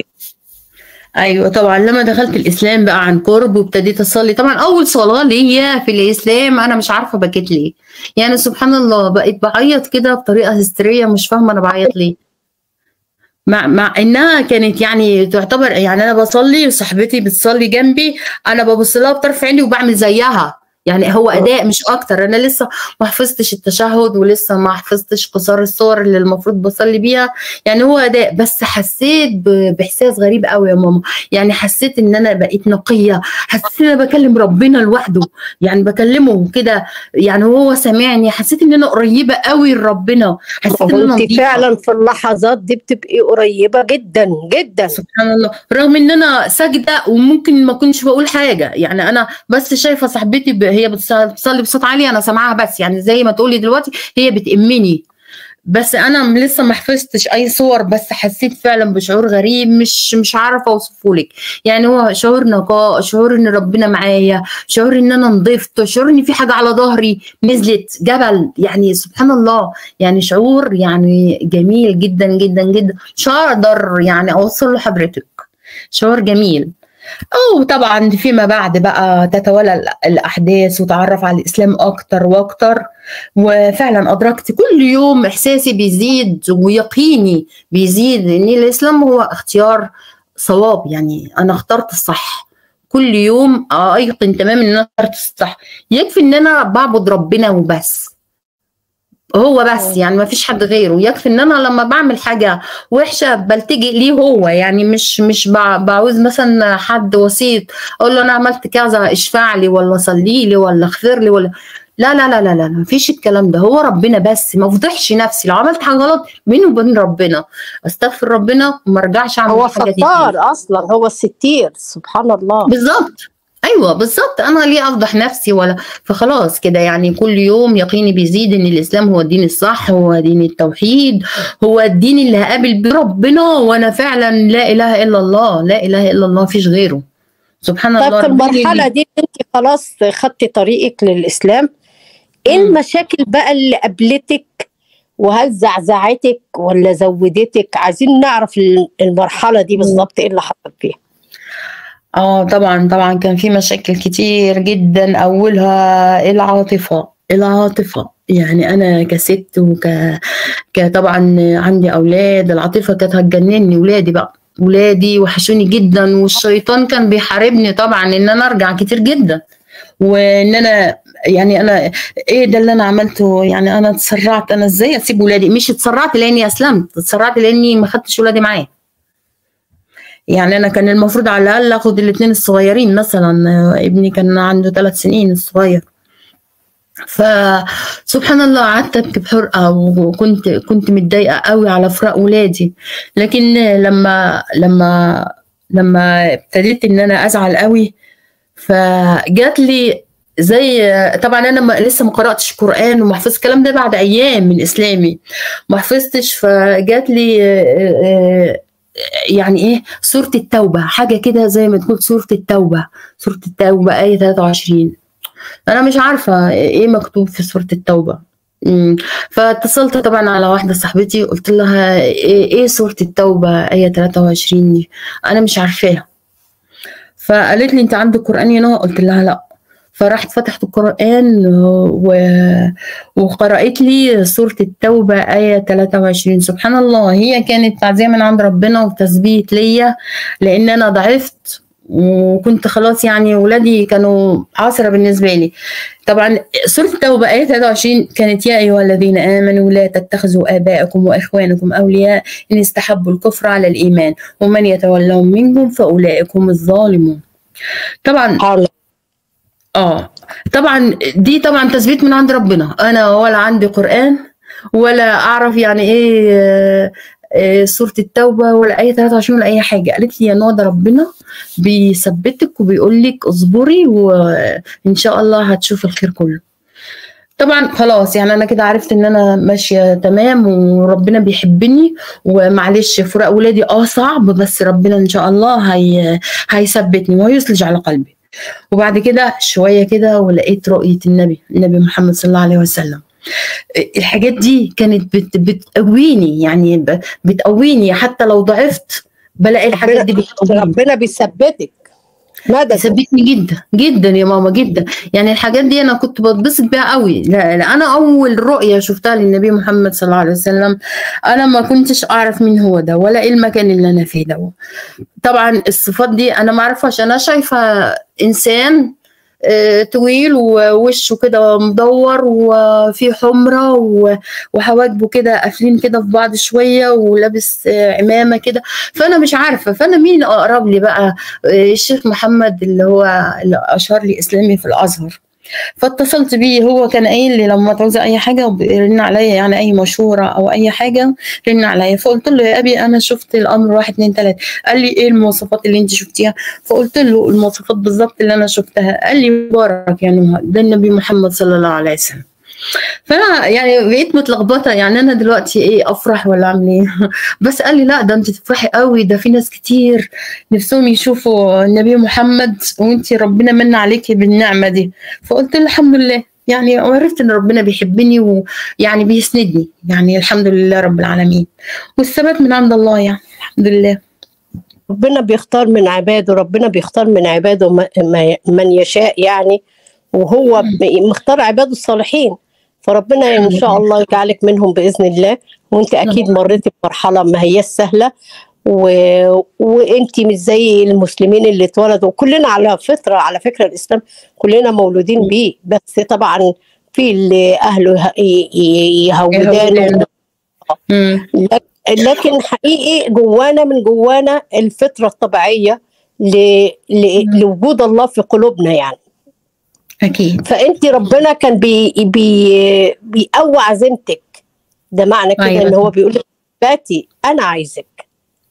ايوه طبعا لما دخلت الاسلام بقى عن قرب وابتديت اصلي طبعا اول صلاه ليا في الاسلام انا مش عارفه بكيت ليه يعني سبحان الله بقيت بعيط كده بطريقه هستيريه مش فاهمه انا بعيط ليه مع مع انها كانت يعني تعتبر يعني انا بصلي وصاحبتي بتصلي جنبي انا ببص لها بطرف عيني وبعمل زيها يعني هو اداء مش اكتر انا لسه ما حفظتش التشهد ولسه ما حفظتش قصار الصور اللي المفروض بصلي بيها يعني هو اداء بس حسيت ب- باحساس غريب قوي يا ماما يعني حسيت ان انا بقيت نقيه حسيت ان انا بكلم ربنا لوحده يعني بكلمه كده يعني هو سامعني حسيت ان انا قريبه قوي لربنا حسيت ان انا وانت نظيفة. فعلا في اللحظات دي بتبقي قريبة جدا جدا سبحان الله رغم ان انا ساجده وممكن ما كنتش بقول حاجه يعني انا بس شايفه صاحبتي ب- هي بتص- بتصلي بصوت عالي انا سامعاها بس يعني زي ما تقولي دلوقتي هي بتأمني بس انا م- لسه ما حفظتش اي صور بس حسيت فعلا بشعور غريب مش مش عارفه اوصفه لك يعني هو شعور نقاء شعور ان ربنا معايا شعور ان انا نضفت شعور ان في حاجه على ظهري نزلت جبل يعني سبحان الله يعني شعور يعني جميل جدا جدا جدا مش هقدر يعني اوصل لحضرتك شعور جميل أو طبعا فيما بعد بقى تتولى ال- الأحداث وتعرف على الإسلام أكتر وأكتر وفعلا أدركت كل يوم إحساسي بيزيد ويقيني بيزيد إن الإسلام هو اختيار صواب يعني أنا اخترت الصح كل يوم أيقن تماما إن أنا اخترت الصح يكفي إن أنا بعبد ربنا وبس هو بس يعني ما فيش حد غيره يكفي ان انا لما بعمل حاجه وحشه بلتجئ ليه هو يعني مش مش بع- بعوز مثلا حد وسيط اقول له انا عملت كذا اشفع لي ولا صلي لي ولا اغفر لي ولا لا لا لا لا لا ما فيش الكلام ده هو ربنا بس ما افضحش نفسي لو عملت حاجه غلط بيني وبين ربنا استغفر ربنا وما ارجعش اعمل هو الحاجه دي تاني. ستار اصلا هو الستير سبحان الله بالظبط ايوه بالظبط انا ليه افضح نفسي ولا فخلاص كده يعني كل يوم يقيني بيزيد ان الاسلام هو الدين الصح هو دين التوحيد هو الدين اللي هقابل بيه ربنا وانا فعلا لا اله الا الله لا اله الا الله مفيش غيره سبحان الله طب في ربنا المرحله اللي- دي انت خلاص خدتي طريقك للاسلام ايه مم. المشاكل بقى اللي قابلتك وهل زعزعتك ولا زودتك عايزين نعرف ال- المرحلة دي بالظبط ايه اللي حصل فيها اه طبعا طبعا كان في مشاكل كتير جدا اولها العاطفه العاطفه يعني انا كست وك ك- طبعا عندي اولاد العاطفه كانت هتجنني ولادي بقى ولادي وحشوني جدا والشيطان كان بيحاربني طبعا ان انا ارجع كتير جدا وان انا يعني انا ايه ده اللي انا عملته يعني انا اتسرعت انا ازاي اسيب ولادي مش اتسرعت لاني اسلمت اتسرعت لاني ما خدتش ولادي معايا يعني انا كان المفروض على الاقل اخد الاثنين الصغيرين مثلا آه، ابني كان عنده ثلاث سنين الصغير فسبحان الله قعدت ابكي بحرقه وكنت كنت متضايقه قوي على فراق ولادي لكن لما لما لما ابتديت ان انا ازعل قوي فجات لي زي طبعا انا ما لسه ما قراتش قران وما حفظت الكلام ده بعد ايام من اسلامي ما حفظتش فجات لي آه، آه، يعني ايه سورة التوبة حاجة كده زي ما تقول سورة التوبة سورة التوبة آية 23 أنا مش عارفة إيه مكتوب في سورة التوبة مم. فاتصلت طبعا على واحدة صاحبتي قلت لها إيه, إيه سورة التوبة آية 23 دي أنا مش عارفاها فقالت لي أنت عندك قرآن يا نهى قلت لها لأ فرحت فتحت القرآن و... وقرأت لي سورة التوبة آية 23 سبحان الله هي كانت تعزية من عند ربنا وتثبيت ليا لأن أنا ضعفت وكنت خلاص يعني ولادي كانوا عاصرة بالنسبة لي طبعا سورة التوبة آية 23 كانت يا أيها الذين آمنوا لا تتخذوا آباءكم وإخوانكم أولياء إن استحبوا الكفر على الإيمان ومن يتولهم منكم فأولئك هم الظالمون طبعا سبحان الله. اه طبعا دي طبعا تثبيت من عند ربنا انا ولا عندي قران ولا اعرف يعني ايه آه، آه، سوره التوبه ولا اي 23 ولا اي حاجه قالت لي يا نوع ده ربنا بيثبتك وبيقول لك اصبري وان شاء الله هتشوف الخير كله طبعا خلاص يعني انا كده عرفت ان انا ماشيه تمام وربنا بيحبني ومعلش فراق ولادي اه صعب بس ربنا ان شاء الله هي هيثبتني وهيثلج على قلبي وبعد كده شويه كده ولقيت رؤيه النبي النبي محمد صلى الله عليه وسلم الحاجات دي كانت بت بتقويني يعني ب- بتقويني حتى لو ضعفت بلاقي الحاجات دي بتقويني ربنا بيثبتك مدد ثبتني جدا جدا يا ماما جدا يعني الحاجات دي انا كنت بتبسط بيها قوي لا لا انا اول رؤيه شفتها للنبي محمد صلى الله عليه وسلم انا ما كنتش اعرف مين هو ده ولا ايه المكان اللي انا فيه ده طبعا الصفات دي انا ما اعرفهاش انا شايفه انسان آه، طويل ووشه كده مدور وفيه حمرة و- وحواجبه كده قافلين كده في بعض شوية ولابس آه، عمامة كده فأنا مش عارفة فأنا مين أقرب لي بقى آه، الشيخ محمد اللي هو اللي أشار لي إسلامي في الأزهر فاتصلت بيه هو كان قايل لي لما تعوزي اي حاجه رن عليا يعني اي مشوره او اي حاجه رن عليا فقلت له يا ابي انا شفت الامر واحد اتنين تلاته قال لي ايه المواصفات اللي انت شفتيها فقلت له المواصفات بالظبط اللي انا شفتها قال لي مبارك يعني ده النبي محمد صلى الله عليه وسلم فانا يعني بقيت متلخبطه يعني انا دلوقتي ايه افرح ولا اعمل ايه بس قال لي لا ده انت تفرحي قوي ده في ناس كتير نفسهم يشوفوا النبي محمد وانت ربنا من عليكي بالنعمه دي فقلت له الحمد لله يعني وعرفت ان ربنا بيحبني ويعني بيسندني يعني الحمد لله رب العالمين والثبات من عند الله يعني الحمد لله ربنا بيختار من عباده ربنا بيختار من عباده ما- ما- من يشاء يعني وهو ب- مختار عباده الصالحين فربنا ان شاء الله يجعلك منهم باذن الله وانت اكيد مريتي بمرحله ما هي سهله و... وانت مش زي المسلمين اللي اتولدوا كلنا على فطره على فكره الاسلام كلنا مولودين بيه بس طبعا في اللي اهله يه- ي- يهودانه مم. لك- لكن حقيقي جوانا من جوانا الفطرة الطبيعية ل... ل... لوجود الله في قلوبنا يعني اكيد فانت ربنا كان بي... بي... بيقوي عزيمتك ده معنى كده أيوة. ان هو بيقول لك باتي انا عايزك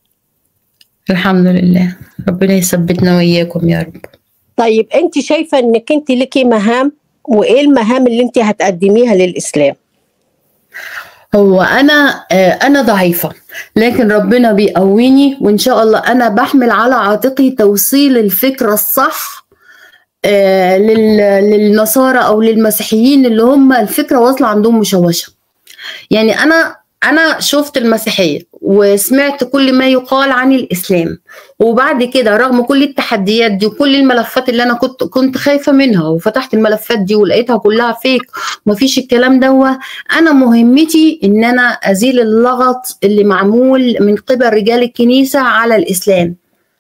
الحمد لله ربنا يثبتنا واياكم يا رب طيب انت شايفة انك انت ليكي مهام وايه المهام اللي انت هتقدميها للاسلام هو انا آه، انا ضعيفه لكن ربنا بيقويني وان شاء الله انا بحمل على عاتقي توصيل الفكره الصح آه، لل- للنصارى او للمسيحيين اللي هم الفكره واصله عندهم مشوشه يعني انا انا شفت المسيحيه وسمعت كل ما يقال عن الاسلام وبعد كده رغم كل التحديات دي وكل الملفات اللي انا كنت كنت خايفه منها وفتحت الملفات دي ولقيتها كلها فيك ومفيش الكلام ده انا مهمتي ان انا ازيل اللغط اللي معمول من قبل رجال الكنيسه على الاسلام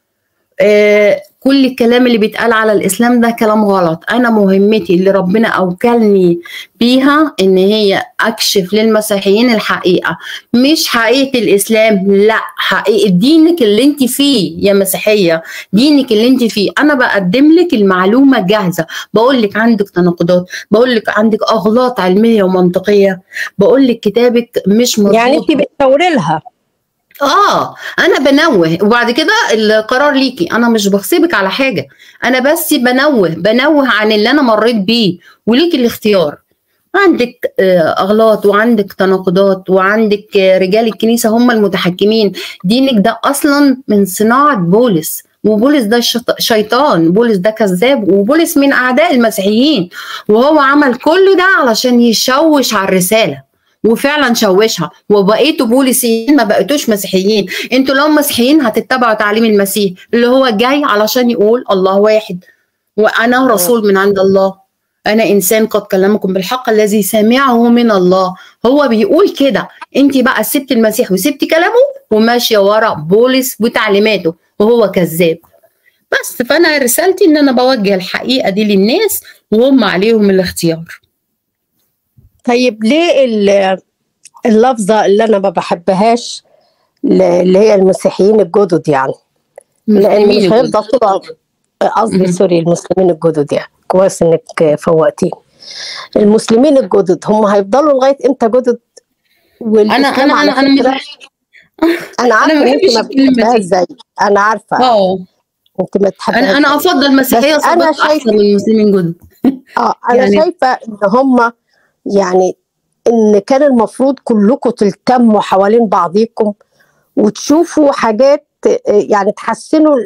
آه كل الكلام اللي بيتقال على الاسلام ده كلام غلط انا مهمتي اللي ربنا اوكلني بيها ان هي اكشف للمسيحيين الحقيقه مش حقيقه الاسلام لا حقيقه دينك اللي انت فيه يا مسيحيه دينك اللي انت فيه انا بقدم لك المعلومه جاهزه بقول لك عندك تناقضات بقول لك عندك اغلاط علميه ومنطقيه بقول لك كتابك مش مظبوط يعني انت بتشاوري لها اه انا بنوه وبعد كده القرار ليكي انا مش بغصبك على حاجه انا بس بنوه بنوه عن اللي انا مريت بيه وليكي الاختيار عندك اغلاط وعندك تناقضات وعندك رجال الكنيسه هم المتحكمين دينك ده اصلا من صناعه بولس وبولس ده شيطان بولس ده كذاب وبولس من اعداء المسيحيين وهو عمل كل ده علشان يشوش على الرساله وفعلا شوشها وبقيتوا بوليسيين ما بقيتوش مسيحيين انتوا لو مسيحيين هتتبعوا تعليم المسيح اللي هو جاي علشان يقول الله واحد وانا رسول من عند الله انا انسان قد كلمكم بالحق الذي سمعه من الله هو بيقول كده انت بقى سبت المسيح وسبت كلامه وماشيه ورا بولس وتعليماته وهو كذاب بس فانا رسالتي ان انا بوجه الحقيقه دي للناس وهم عليهم الاختيار طيب ليه اللفظة اللي أنا ما بحبهاش اللي هي المسيحيين الجدد يعني لأن مش هيفضل طول قصدي سوري المسلمين الجدد يعني كويس إنك فوقتيني المسلمين الجدد هم هيفضلوا لغاية إمتى جدد أنا أنا أنا أنا أنا أنا عارفة أنا ما إنك بحبش ما بتحبهاش زي أنا عارفة اه أنت ما تحبهاش أنا أنا أفضل مسيحية بس أنا صبات أحسن شايفة من المسلمين جدد اه انا يعني- شايفه ان هم يعني ان كان المفروض كلكم تلتموا حوالين بعضيكم وتشوفوا حاجات آه، يعني تحسنوا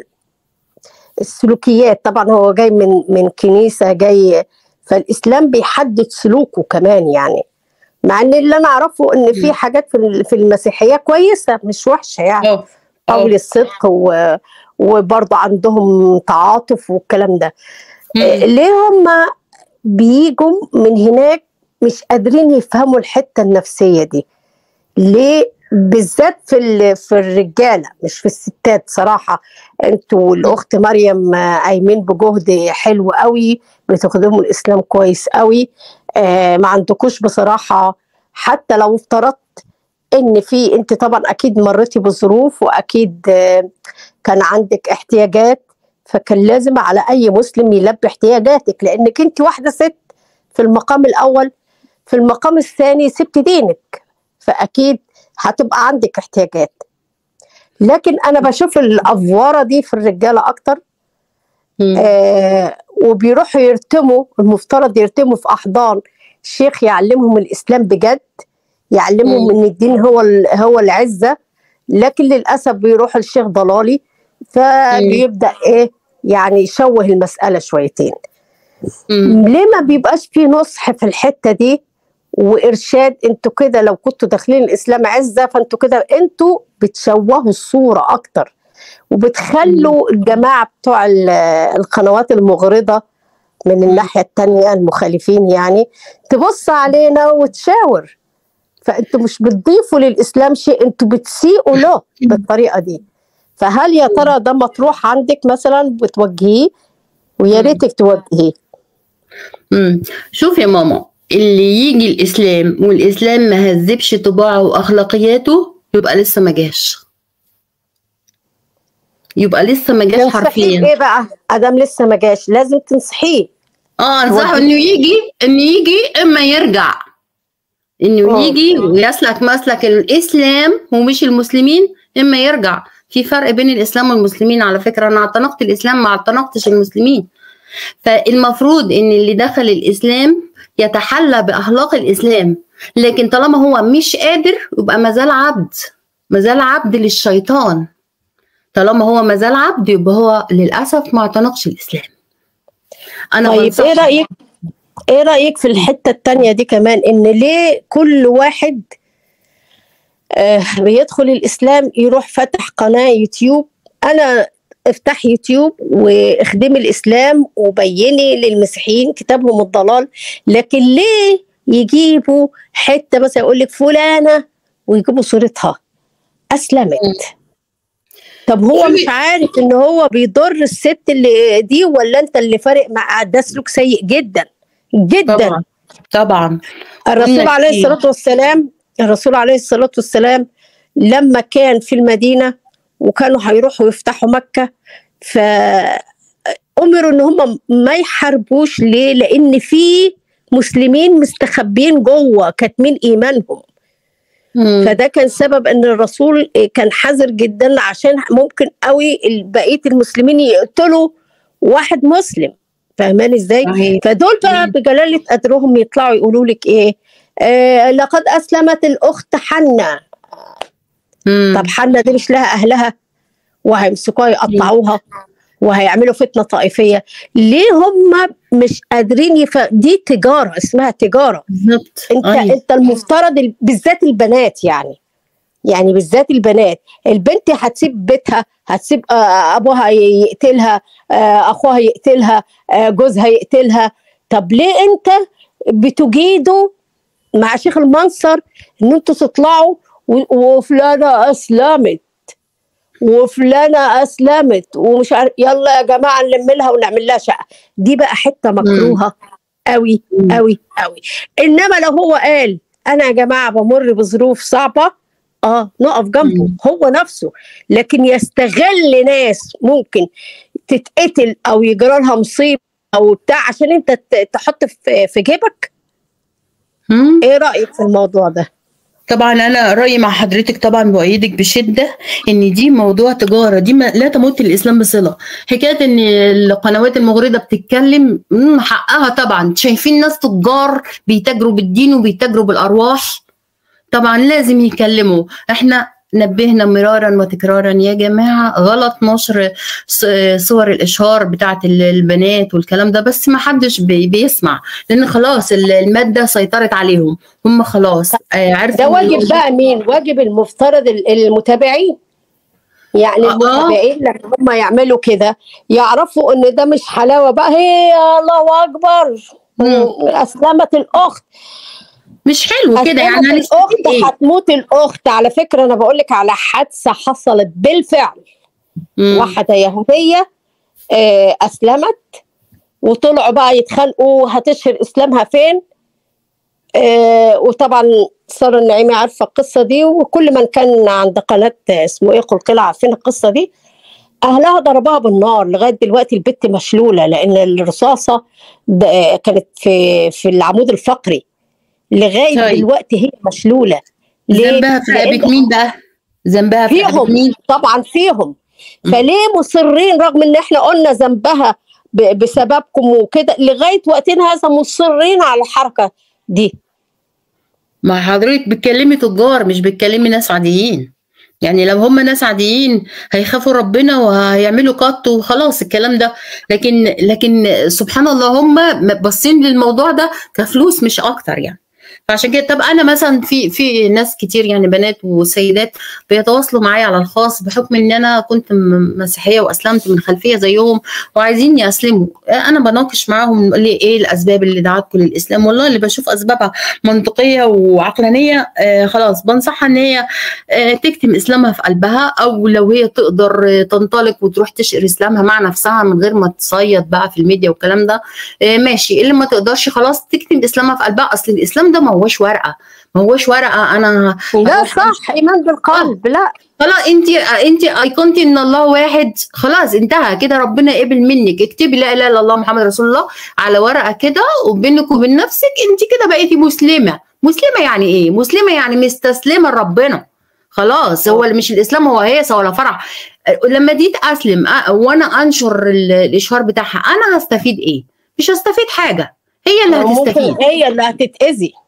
السلوكيات طبعا هو جاي من من كنيسه جاي فالاسلام بيحدد سلوكه كمان يعني مع ان اللي انا اعرفه ان في حاجات في ال- في المسيحيه كويسه مش وحشه يعني اه قول الصدق و... وبرضه عندهم تعاطف والكلام ده آه، ليه هم بيجوا من هناك مش قادرين يفهموا الحته النفسيه دي ليه بالذات في ال- في الرجاله مش في الستات صراحه انتوا والاخت مريم آه، قايمين بجهد حلو قوي بتخدموا الاسلام كويس قوي آه ما عندكوش بصراحه حتى لو افترضت ان في انت طبعا اكيد مريتي بظروف واكيد آه، كان عندك احتياجات فكان لازم على اي مسلم يلبي احتياجاتك لانك انت واحده ست في المقام الاول في المقام الثاني سبت دينك فاكيد هتبقى عندك احتياجات لكن انا بشوف الافواره دي في الرجاله اكتر آه وبيروحوا يرتموا المفترض يرتموا في احضان شيخ يعلمهم الاسلام بجد يعلمهم ان الدين هو ال- هو العزه لكن للاسف بيروح الشيخ ضلالي فبيبدا ايه يعني يشوه المساله شويتين ليه ما بيبقاش في نصح في الحته دي وارشاد انتوا كده لو كنتوا داخلين الاسلام عزه فانتوا كده انتوا بتشوهوا الصوره اكتر وبتخلوا الجماعه بتوع ال- القنوات المغرضه من الناحيه التانية المخالفين يعني تبص علينا وتشاور فانتوا مش بتضيفوا للاسلام شيء انتوا بتسيئوا له بالطريقه دي فهل يا ترى ده مطروح عندك مثلا بتوجهيه ويا ريتك توجهيه مم. شوف يا ماما اللي يجي الاسلام والاسلام ما هذبش طباعه واخلاقياته يبقى لسه ما جاش يبقى لسه ما جاش تنصحيه حرفيا ايه بقى ادم لسه ما جاش لازم تنصحيه اه انصحه توجهيه. انه يجي انه يجي اما يرجع انه آه. يجي ويسلك مسلك الاسلام ومش المسلمين اما يرجع في فرق بين الاسلام والمسلمين على فكره انا اعتنقت الاسلام ما اعتنقتش المسلمين فالمفروض ان اللي دخل الاسلام يتحلى باخلاق الاسلام لكن طالما هو مش قادر يبقى مازال عبد مازال عبد للشيطان طالما هو مازال عبد يبقى هو للاسف ما اعتنقش الاسلام انا طيب بنصحه ايه رايك ايه رأيك في الحتة التانية دي كمان ان ليه كل واحد آه بيدخل الاسلام يروح فتح قناة يوتيوب انا افتح يوتيوب واخدمي الاسلام وبيني للمسيحيين كتابهم الضلال لكن ليه يجيبوا حته مثلا يقول لك فلانه ويجيبوا صورتها اسلمت طب هو مش عارف ان هو بيضر الست اللي دي ولا انت اللي فارق مع ده سلوك سيء جدا جدا طبعا طبعا الرسول قلنا عليه كتير. الصلاة والسلام الرسول عليه الصلاة والسلام لما كان في المدينة وكانوا هيروحوا يفتحوا مكة فأمروا إن هم ما يحاربوش ليه؟ لأن في مسلمين مستخبين جوه كاتمين إيمانهم مم. فده كان سبب ان الرسول كان حذر جدا عشان ممكن قوي بقيه المسلمين يقتلوا واحد مسلم فاهماني ازاي؟ صحيح. فدول بقى مم. بجلاله قدرهم يطلعوا يقولوا لك ايه؟ آه لقد اسلمت الاخت حنة مم. طب حنة دي مش لها اهلها وهيمسكوها يقطعوها وهيعملوا فتنه طائفيه ليه هم مش قادرين يف... دي تجاره اسمها تجاره بالظبط انت أيوة. انت المفترض ال- بالذات البنات يعني يعني بالذات البنات البنت هتسيب بيتها هتسيب آه، ابوها ي- يقتلها آه، اخوها يقتلها آه، جوزها يقتلها طب ليه انت بتجيدوا مع شيخ المنصر ان انتوا تطلعوا و- وفلانه اسلمت وفلانه اسلمت ومش عارف يلا يا جماعه نلم لها ونعمل لها شقه دي بقى حته مكروهه قوي مم. قوي قوي انما لو هو قال انا يا جماعه بمر بظروف صعبه اه نقف جنبه مم. هو نفسه لكن يستغل ناس ممكن تتقتل او يجرى لها مصيبه او بتاع عشان انت ت- تحط في في جيبك مم. ايه رايك في الموضوع ده طبعا انا رايي مع حضرتك طبعا بؤيدك بشده ان دي موضوع تجاره دي ما لا تمت الاسلام بصله حكايه ان القنوات المغرضه بتتكلم مم، حقها طبعا شايفين ناس تجار بيتاجروا بالدين وبيتاجروا بالارواح طبعا لازم يكلموا احنا نبهنا مرارا وتكرارا يا جماعه غلط نشر ص- صور الاشهار بتاعت ال- البنات والكلام ده بس ما حدش بي- بيسمع لان خلاص ال- الماده سيطرت عليهم هم خلاص آه، عرفوا ده إن واجب الأمور- بقى مين واجب المفترض ال- المتابعين يعني آه. المتابعين لما هم يعملوا كده يعرفوا ان ده مش حلاوه بقى هي الله اكبر مم. اسلمت الاخت مش حلو كده يعني أسلمت هنستفيد الاخت ايه هتموت الاخت على فكره انا بقول لك على حادثه حصلت بالفعل مم. واحده يهوديه آه، اسلمت وطلعوا بقى يتخانقوا هتشهر اسلامها فين آه، وطبعا ساره النعيمي عارفه القصه دي وكل من كان عند قناه اسمه ايه قلقله عارفين القصه دي اهلها ضربوها بالنار لغايه دلوقتي البت مشلوله لان الرصاصه د- كانت في في العمود الفقري لغايه طيب. دلوقتي هي مشلوله ليه؟ ذنبها في لأن رقبه مين بقى؟ ذنبها في رقبه فيهم مين؟ طبعا فيهم م. فليه مصرين رغم ان احنا قلنا ذنبها ب- بسببكم وكده لغايه وقتنا هذا مصرين على الحركه دي ما حضرتك بتكلمي تجار مش بتكلمي ناس عاديين يعني لو هم ناس عاديين هيخافوا ربنا وهيعملوا قط وخلاص الكلام ده لكن لكن سبحان الله هم باصين للموضوع ده كفلوس مش اكتر يعني فعشان كده طب انا مثلا في في ناس كتير يعني بنات وسيدات بيتواصلوا معايا على الخاص بحكم ان انا كنت م- مسيحيه واسلمت من خلفيه زيهم وعايزين يسلموا انا بناقش معاهم ليه ايه الاسباب اللي دعتكم للاسلام والله اللي بشوف اسبابها منطقيه وعقلانيه آه خلاص بنصحها ان هي آه تكتم اسلامها في قلبها او لو هي تقدر آه، تنطلق وتروح تشقر اسلامها مع نفسها من غير ما تصيد بقى في الميديا والكلام ده آه ماشي اللي ما تقدرش خلاص تكتم اسلامها في قلبها اصل الاسلام ده ما هوش ورقه ما هوش ورقه انا لا صح ايمان بالقلب لا خلاص انت انت ايقنتي ان الله واحد خلاص انتهى كده ربنا قبل منك اكتبي لا اله الا الله محمد رسول الله على ورقه كده وبينك وبين نفسك انت كده بقيتي مسلمه مسلمه يعني ايه مسلمه يعني مستسلمه لربنا خلاص هو اللي مش الاسلام هو هيصه ولا فرح لما دي اسلم أ- وانا انشر ال- الاشهار بتاعها انا هستفيد ايه مش هستفيد حاجه هي اللي ممكن هتستفيد هي اللي هتتاذي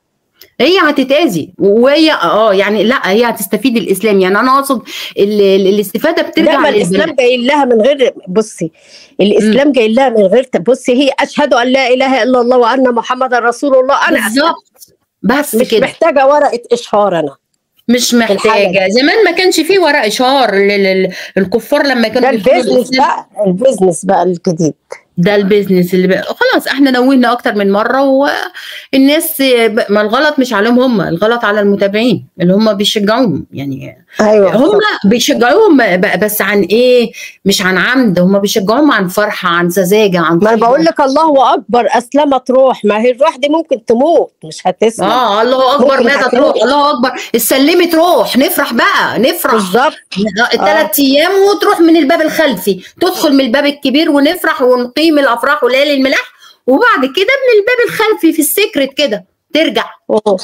هي هتتاذي وهي اه يعني لا هي هتستفيد الاسلام يعني انا اقصد ال- ال- الاستفاده لا بترجع ما للبنات الاسلام جاي لها من غير بصي الاسلام جاي لها من غير بصي هي اشهد ان لا اله الا الله وان محمد رسول الله انا أسلمت. بالظبط بس مش كده محتاجه ورقه اشهار انا مش الحالة محتاجه زمان ما كانش فيه ورق اشهار للكفار لما ده كانوا بيدخلوا البيزنس الإسلام. بقى البيزنس بقى الجديد ده البيزنس اللي بقى خلاص احنا نوهنا اكتر من مره والناس ما الغلط مش عليهم هم الغلط على المتابعين اللي هم بيشجعوهم يعني ايوه هم بيشجعوهم ب- بس عن ايه مش عن عمد هم بيشجعوهم عن فرحه عن سذاجه عن ما انا طيبة. بقول لك الله اكبر اسلمت روح ما هي الروح دي ممكن تموت مش هتسلم اه الله اكبر ممكن ماتت هتموت. روح الله اكبر اتسلمت روح نفرح بقى نفرح بالظبط ثلاث ايام وتروح من الباب الخلفي تدخل من الباب الكبير ونفرح ونقيم الافراح وليالي الملاح وبعد كده من الباب الخلفي في السكرت كده ترجع أوه.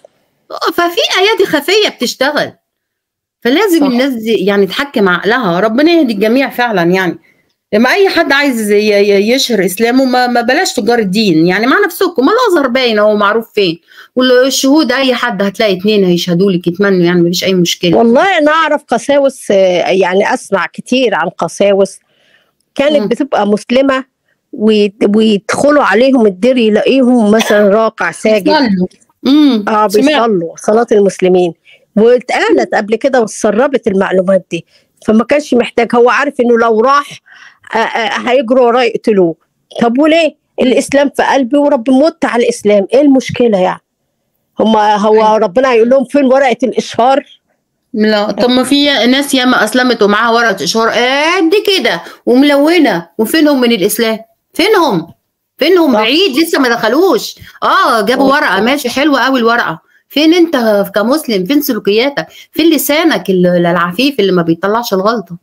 ففي ايادي خفيه بتشتغل فلازم صح. الناس دي يعني تحكم عقلها ربنا يهدي الجميع فعلا يعني لما اي حد عايز ي- ي- يشهر اسلامه ما, ما بلاش تجار الدين يعني مع نفسكم ما الازهر باين اهو معروف فين والشهود اي حد هتلاقي اتنين هيشهدوا لك يتمنوا يعني مفيش اي مشكله والله انا اعرف قساوس آه، يعني اسمع كتير عن قساوس كانت مم. بتبقى مسلمه ويت- ويدخلوا عليهم الدير يلاقيهم مثلا راكع ساجد بيصلوا. امم اه سمعت. بيصلوا صلاه المسلمين واتقالت قبل كده واتسربت المعلومات دي فما كانش محتاج هو عارف انه لو راح آه، آه، هيجروا وراه يقتلوه طب وليه؟ الاسلام في قلبي ورب مت على الاسلام ايه المشكله يعني؟ هما هو ربنا هيقول لهم فين ورقه الاشهار؟ لا طب ما في ناس ياما اسلمت ومعاها ورقه اشهار قد كده وملونه وفينهم من الاسلام فينهم فينهم صح. بعيد لسه ما دخلوش اه جابوا صح. ورقه ماشي حلوه قوي الورقه فين انت كمسلم فين سلوكياتك فين لسانك ال- العفيف اللي ما بيطلعش الغلطه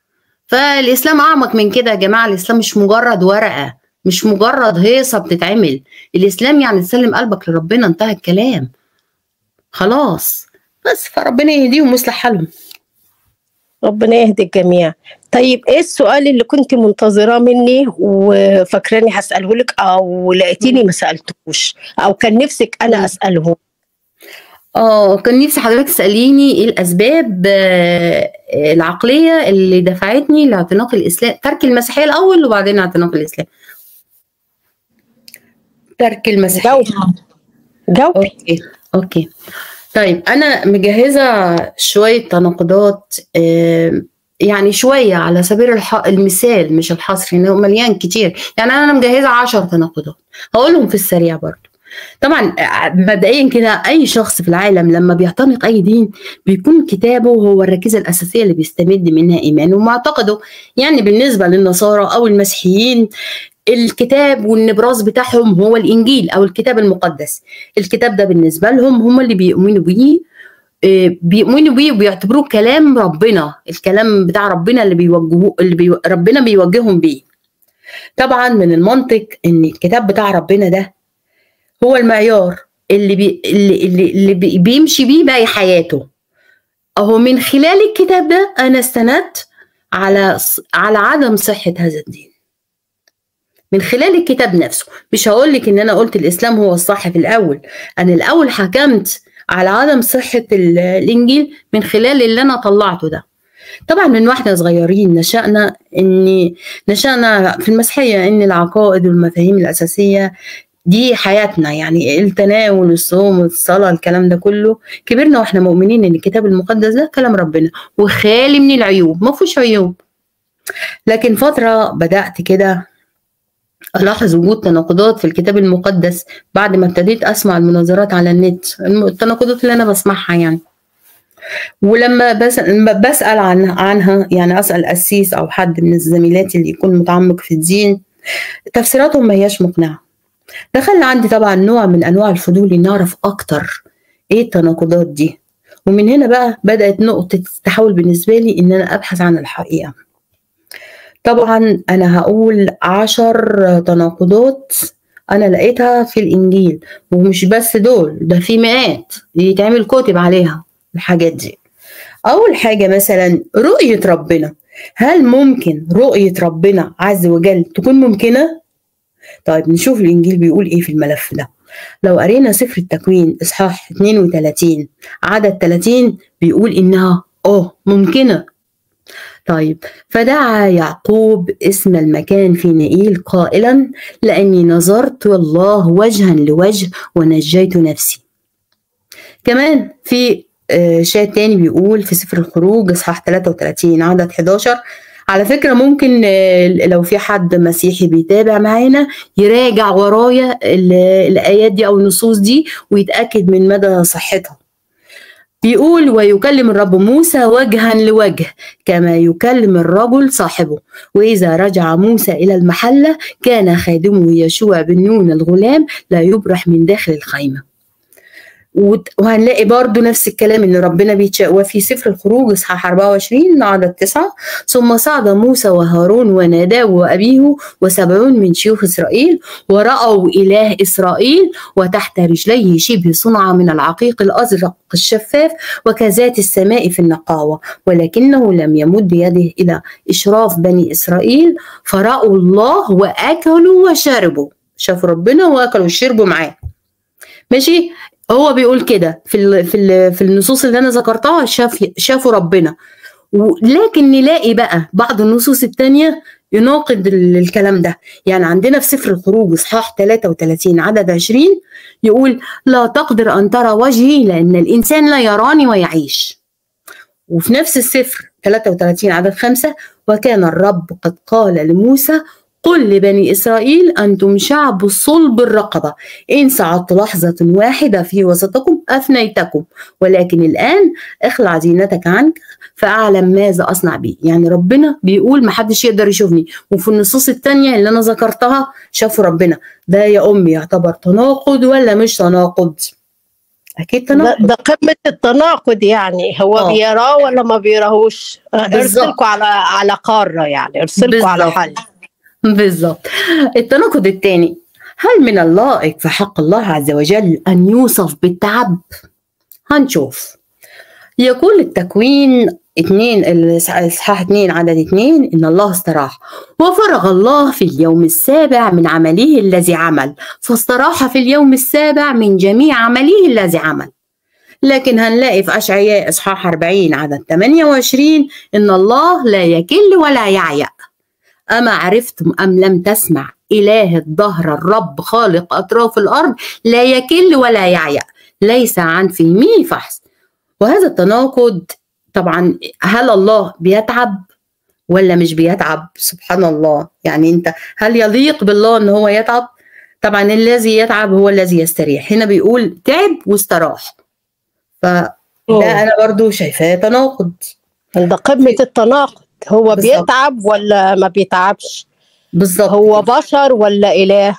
فالاسلام اعمق من كده يا جماعه الاسلام مش مجرد ورقه مش مجرد هيصه بتتعمل الاسلام يعني تسلم قلبك لربنا انتهى الكلام خلاص بس فربنا يهديهم ويصلح حالهم ربنا يهدي الجميع طيب ايه السؤال اللي كنت منتظراه مني وفاكراني هساله لك او لقيتيني ما سالتوش او كان نفسك انا اساله اه كان نفسي حضرتك تسأليني ايه الأسباب آه، العقلية اللي دفعتني لاعتناق الإسلام ترك المسيحية الأول وبعدين اعتناق الإسلام ترك المسيحية جاوب جاوبي اوكي اوكي طيب انا مجهزه شويه تناقضات آه، يعني شويه على سبيل الح... المثال مش الحصر انه مليان كتير يعني انا مجهزه عشر تناقضات هقولهم في السريع برضو طبعا آه، مبدئيا كده اي شخص في العالم لما بيعتنق اي دين بيكون كتابه هو الركيزه الاساسيه اللي بيستمد منها ايمانه ومعتقده يعني بالنسبه للنصارى او المسيحيين الكتاب والنبراس بتاعهم هو الانجيل او الكتاب المقدس الكتاب ده بالنسبه لهم هم اللي بيؤمنوا بيه آه، بيؤمنوا بيه وبيعتبروه كلام ربنا الكلام بتاع ربنا اللي بيوجهوه اللي بي ربنا بيوجههم بيه طبعا من المنطق ان الكتاب بتاع ربنا ده هو المعيار اللي بي اللي اللي, اللي بي بيمشي بيه باقي حياته اهو من خلال الكتاب ده انا استندت على ص- على عدم صحه هذا الدين من خلال الكتاب نفسه مش هقول لك ان انا قلت الاسلام هو الصح في الاول انا الاول حكمت على عدم صحه ال- الانجيل من خلال اللي انا طلعته ده طبعا من واحنا صغيرين نشأنا ان نشأنا في المسيحيه ان العقائد والمفاهيم الاساسيه دي حياتنا يعني التناول الصوم الصلاة الكلام ده كله كبرنا واحنا مؤمنين ان الكتاب المقدس ده كلام ربنا وخالي من العيوب ما فيهوش عيوب لكن فترة بدأت كده ألاحظ وجود تناقضات في الكتاب المقدس بعد ما ابتديت أسمع المناظرات على النت الم- التناقضات اللي أنا بسمعها يعني ولما بس لما بسأل عن عنها يعني أسأل قسيس أو حد من الزميلات اللي يكون متعمق في الدين تفسيراتهم ما هياش مقنعة دخل عندي طبعا نوع من أنواع الفضول إني أعرف أكتر إيه التناقضات دي ومن هنا بقى بدأت نقطة التحول بالنسبة لي إن أنا أبحث عن الحقيقة طبعا أنا هقول عشر تناقضات أنا لقيتها في الإنجيل ومش بس دول ده في مئات يتعمل كتب عليها الحاجات دي أول حاجة مثلا رؤية ربنا هل ممكن رؤية ربنا عز وجل تكون ممكنة؟ طيب نشوف الإنجيل بيقول إيه في الملف ده لو قرينا سفر التكوين إصحاح 32 عدد 30 بيقول إنها آه ممكنة طيب فدعا يعقوب اسم المكان في نئيل قائلا لأني نظرت الله وجها لوجه ونجيت نفسي كمان في آه، شاهد تاني بيقول في سفر الخروج اصحاح 33 عدد 11 على فكرة ممكن آه، لو في حد مسيحي بيتابع معانا يراجع ورايا ال- الآيات دي أو النصوص دي ويتأكد من مدى صحتها بيقول ويكلم الرب موسى وجها لوجه كما يكلم الرجل صاحبه وإذا رجع موسى إلى المحلة كان خادمه يشوع بن نون الغلام لا يبرح من داخل الخيمة وت- وهنلاقي برضو نفس الكلام ان ربنا بيتشاء وفي سفر الخروج اصحاح 24 عدد 9 ثم صعد موسى وهارون وناداب وابيه وسبعون من شيوخ اسرائيل ورأوا اله اسرائيل وتحت رجليه شبه صنعة من العقيق الازرق الشفاف وكذات السماء في النقاوة ولكنه لم يمد يده الى اشراف بني اسرائيل فرأوا الله واكلوا وشربوا شافوا ربنا واكلوا وشربوا معاه ماشي هو بيقول كده في ال في ال في النصوص اللي انا ذكرتها شاف شافوا ربنا ولكن نلاقي بقى بعض النصوص التانية يناقض ال- الكلام ده يعني عندنا في سفر الخروج اصحاح 33 عدد 20 يقول لا تقدر ان ترى وجهي لان الانسان لا يراني ويعيش وفي نفس السفر 33 عدد 5 وكان الرب قد قال لموسى قل لبني إسرائيل أنتم شعب صلب الرقبة إن صعدت لحظة واحدة في وسطكم أفنيتكم ولكن الآن اخلع زينتك عنك فأعلم ماذا أصنع بي يعني ربنا بيقول محدش يقدر يشوفني وفي النصوص التانية اللي أنا ذكرتها شافوا ربنا ده يا أمي يعتبر تناقض ولا مش تناقض أكيد ده, تناقض ده قمة التناقض يعني هو آه. بيراه ولا ما بيراهوش آه، بالظبط. ارسلكوا على على قارة يعني ارسلكوا على بالظبط. حل بالظبط التناقض الثاني هل من اللائق في حق الله عز وجل أن يوصف بالتعب؟ هنشوف يقول التكوين اتنين الإصحاح اتنين عدد اتنين إن الله استراح وفرغ الله في اليوم السابع من عمله الذي عمل فاستراح في اليوم السابع من جميع عمله الذي عمل لكن هنلاقي في أشعياء إصحاح 40 عدد 28 إن الله لا يكل ولا يعيأ أما عرفتم أم لم تسمع إله الدهر الرب خالق أطراف الأرض لا يكل ولا يعيأ ليس عن فهمه فحص وهذا التناقض طبعا هل الله بيتعب ولا مش بيتعب سبحان الله يعني انت هل يليق بالله ان هو يتعب طبعا الذي يتعب هو الذي يستريح هنا بيقول تعب واستراح فده انا برضو شايفاه تناقض ده قمة التناقض هو بالظبط. بيتعب ولا ما بيتعبش بالظبط هو بشر ولا إله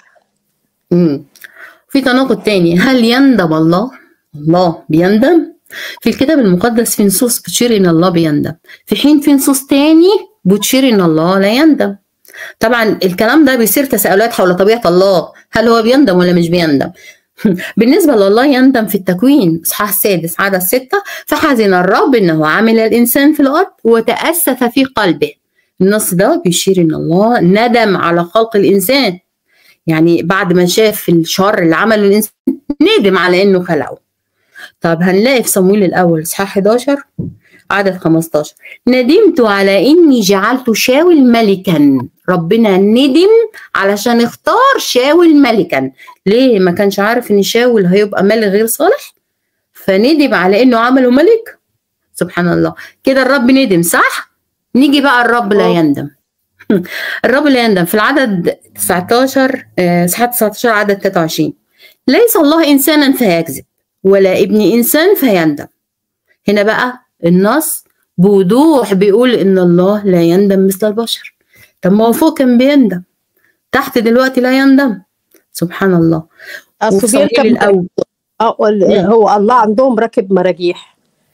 مم. في تناقض تاني هل يندم الله؟ الله بيندم؟ في الكتاب المقدس في نصوص بتشير ان الله بيندم في حين في نصوص تاني بتشير ان الله لا يندم طبعا الكلام ده بيصير تساؤلات حول طبيعه الله هل هو بيندم ولا مش بيندم بالنسبه لله يندم في التكوين اصحاح السادس عدد ستة فحزن الرب انه عمل الانسان في الارض وتاسف في قلبه النص ده بيشير ان الله ندم على خلق الانسان يعني بعد ما شاف الشر اللي عمله الانسان ندم على انه خلقه طب هنلاقي في صمويل الاول اصحاح 11 عدد 15 ندمت على اني جعلت شاول ملكا ربنا ندم علشان اختار شاول ملكا ليه ما كانش عارف ان شاول هيبقى ملك غير صالح فندم على انه عمله ملك سبحان الله كده الرب ندم صح نيجي بقى الرب لا يندم الرب لا يندم في العدد 19 آه، صحاح 19 عدد 23 ليس الله انسانا فيكذب ولا ابن انسان فيندم هنا بقى النص بوضوح بيقول ان الله لا يندم مثل البشر طب ما هو فوق كان بيندم تحت دلوقتي لا يندم سبحان الله وفي أصل صمويل بيركب الاول آه، ال- هو الله عندهم راكب مراجيح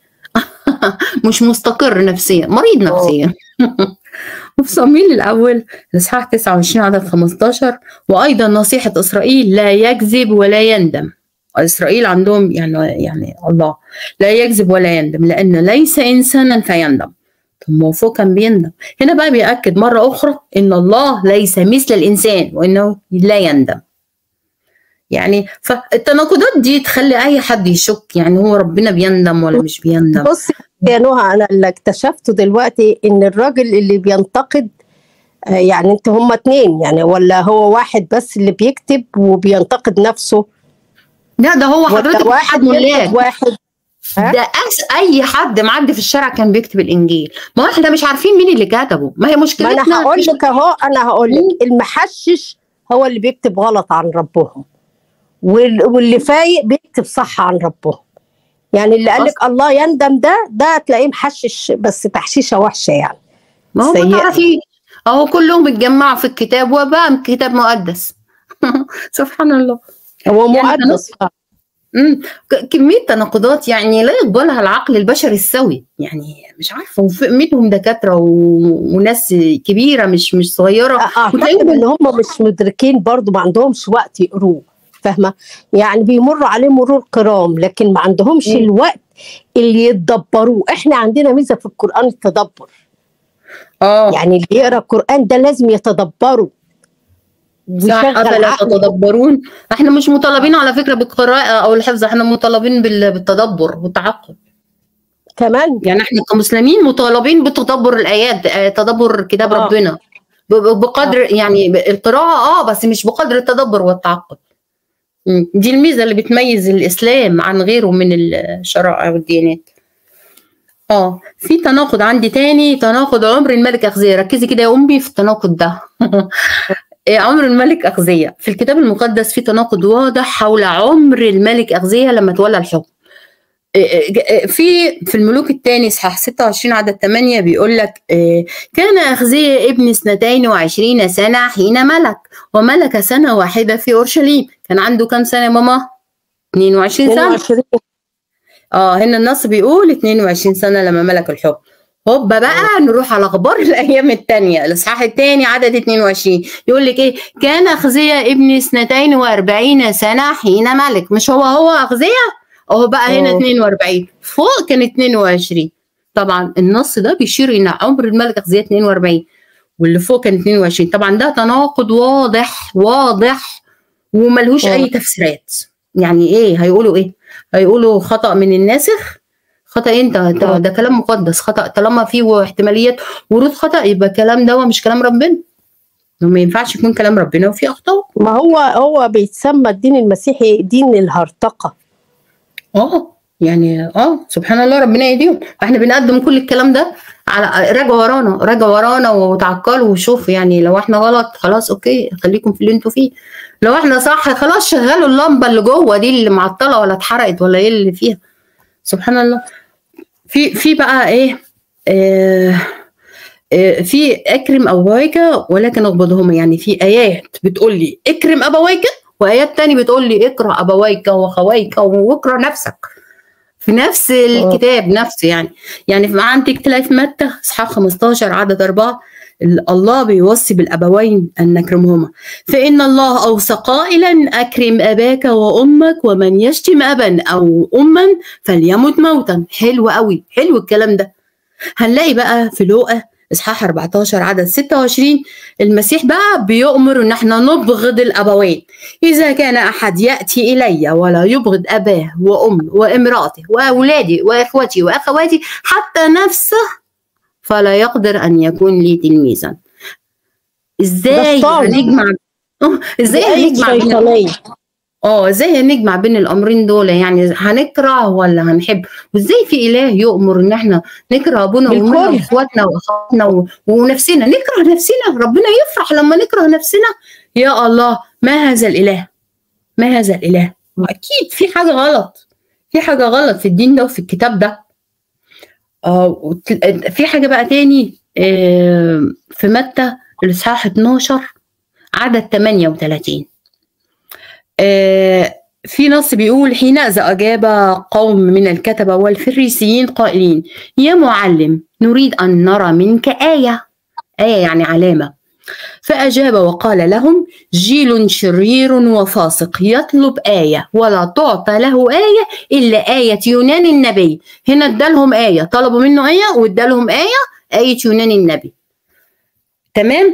مش مستقر نفسيا مريض نفسيا وفي صمويل الأول الإصحاح 29 عدد 15 وأيضا نصيحة إسرائيل لا يكذب ولا يندم إسرائيل عندهم يعني يعني الله لا يكذب ولا يندم لأن ليس إنسانا فيندم طب ما هو فوق كان بيندم هنا بقى بيأكد مرة أخرى إن الله ليس مثل الإنسان وإنه لا يندم يعني فالتناقضات دي تخلي اي حد يشك يعني هو ربنا بيندم ولا مش بيندم بص يا نهى انا اللي اكتشفته دلوقتي ان الراجل اللي بينتقد آه، يعني انت هما اتنين يعني ولا هو واحد بس اللي بيكتب وبينتقد نفسه لا ده هو ولا حضرتك واحد واحد يكتب ملاك واحد ها؟ ده أس اي حد معدي في الشارع كان بيكتب الانجيل ما هو احنا مش عارفين مين اللي كتبه ما هي ما مشكلتنا انا هقول مش- لك اهو انا هقول لك المحشش هو اللي بيكتب غلط عن ربهم وال- واللي فايق بيكتب صح عن ربهم يعني اللي قال لك الله يندم ده ده تلاقيه محشش بس تحشيشه وحشه يعني ما هو ما سيئة. تعرفي اهو كلهم اتجمعوا في الكتاب وبقى كتاب مقدس سبحان الله هو يعني مقدس امم ك- كميه تناقضات يعني لا يقبلها العقل البشري السوي يعني مش عارفه وفي- منهم دكاتره و... وناس كبيره مش مش صغيره اعتقد وتلاقيهم ان هم مش مدركين برضو ما عندهمش وقت يقروه فاهمه يعني بيمروا عليه مرور كرام لكن ما عندهمش مم. الوقت اللي يتدبروه احنا عندنا ميزه في القران التدبر اه يعني اللي يقرا القران ده لازم يتدبره صح ويشغل افلا عقله تتدبرون احنا مش مطالبين على فكره بالقراءه او الحفظ احنا مطالبين بال- بالتدبر والتعقل كمان يعني احنا كمسلمين مطالبين بتدبر الايات آه، تدبر كتاب آه. ربنا ب- ب- بقدر يعني ب- القراءه اه بس مش بقدر التدبر والتعقل مم. دي الميزه اللي بتميز الاسلام عن غيره من الشرائع والديانات اه في تناقض عندي تاني تناقض عمر الملك اخزيه ركزي كده يا امي في التناقض ده إيه عمر الملك اخزيه في الكتاب المقدس في تناقض واضح حول عمر الملك اخزيه لما تولى الحكم إيه في في الملوك الثاني اصحاح 26 عدد 8 بيقول لك إيه، كان أخزية ابن اثنتين وعشرين سنة حين ملك وملك سنة واحدة في أورشليم كان عنده كم سنة يا ماما؟ 22 سنة 22 اه هنا النص بيقول 22 سنة لما ملك الحكم هوبا بقى نروح على اخبار الايام الثانيه الاصحاح الثاني عدد 22 يقول لك ايه كان اخزية ابن اثنتين واربعين سنه حين ملك مش هو هو اخزية اهو بقى هنا أوه. 42 فوق كان 22 طبعا النص ده بيشير الى عمر الملك اخزية 42 واللي فوق كان 22 طبعا ده تناقض واضح واضح وملهوش اي أوه. تفسيرات يعني ايه هيقولوا ايه هيقولوا خطأ من الناسخ خطأ إيه انت ده, آه. ده كلام مقدس خطأ طالما فيه احتمالية ورود خطأ يبقى الكلام ده مش كلام ربنا ما ينفعش يكون كلام ربنا وفيه اخطاء ما هو هو بيتسمى الدين المسيحي دين الهرطقه اه يعني اه سبحان الله ربنا يهديهم احنا بنقدم كل الكلام ده على راجع ورانا راجع ورانا وتعقلوا وشوفوا يعني لو احنا غلط خلاص اوكي خليكم في اللي انتوا فيه لو احنا صح خلاص شغلوا اللمبه اللي جوه دي اللي معطله ولا اتحرقت ولا ايه اللي فيها سبحان الله في في بقى ايه آه آه، في اكرم ابويك ولكن اغضبهما يعني في ايات بتقول لي اكرم ابويك وايات تاني بتقول لي اكره ابويك واخويك واكره نفسك في نفس الكتاب نفسه يعني يعني في عندك تلاقي في متى اصحاح 15 عدد أربعة ال- الله بيوصي بالابوين ان نكرمهما فان الله اوصى قائلا اكرم اباك وامك ومن يشتم ابا او اما فليمت موتا حلو قوي حلو الكلام ده هنلاقي بقى في لوقا اصحاح 14 عدد 26 المسيح بقى بيؤمر ان احنا نبغض الابوين اذا كان احد ياتي الي ولا يبغض اباه وام وامراته واولادي واخوتي واخواتي حتى نفسه فلا يقدر ان يكون لي تلميذا ازاي ده الطاغي. هنجمع آه، ازاي دي هنجمع بين شيطانيه اه ازاي هنجمع بين الامرين دول يعني هنكره ولا هنحب وازاي في اله يؤمر ان احنا نكره ابونا وامنا بالكره. واخواتنا واخواتنا و- ونفسنا نكره نفسنا ربنا يفرح لما نكره نفسنا يا الله ما هذا الاله ما هذا الاله واكيد في حاجه غلط في حاجه غلط في الدين ده وفي الكتاب ده اه وت- في حاجه بقى تاني آه، في متى الاصحاح 12 عدد 38 آه، في نص بيقول حينئذ أجاب قوم من الكتبة والفريسيين قائلين يا معلم نريد أن نرى منك آية آية يعني علامة فأجاب وقال لهم جيل شرير وفاسق يطلب آية ولا تعطى له آية إلا آية يونان النبي هنا ادالهم آية طلبوا منه آية وادالهم آية آية يونان النبي تمام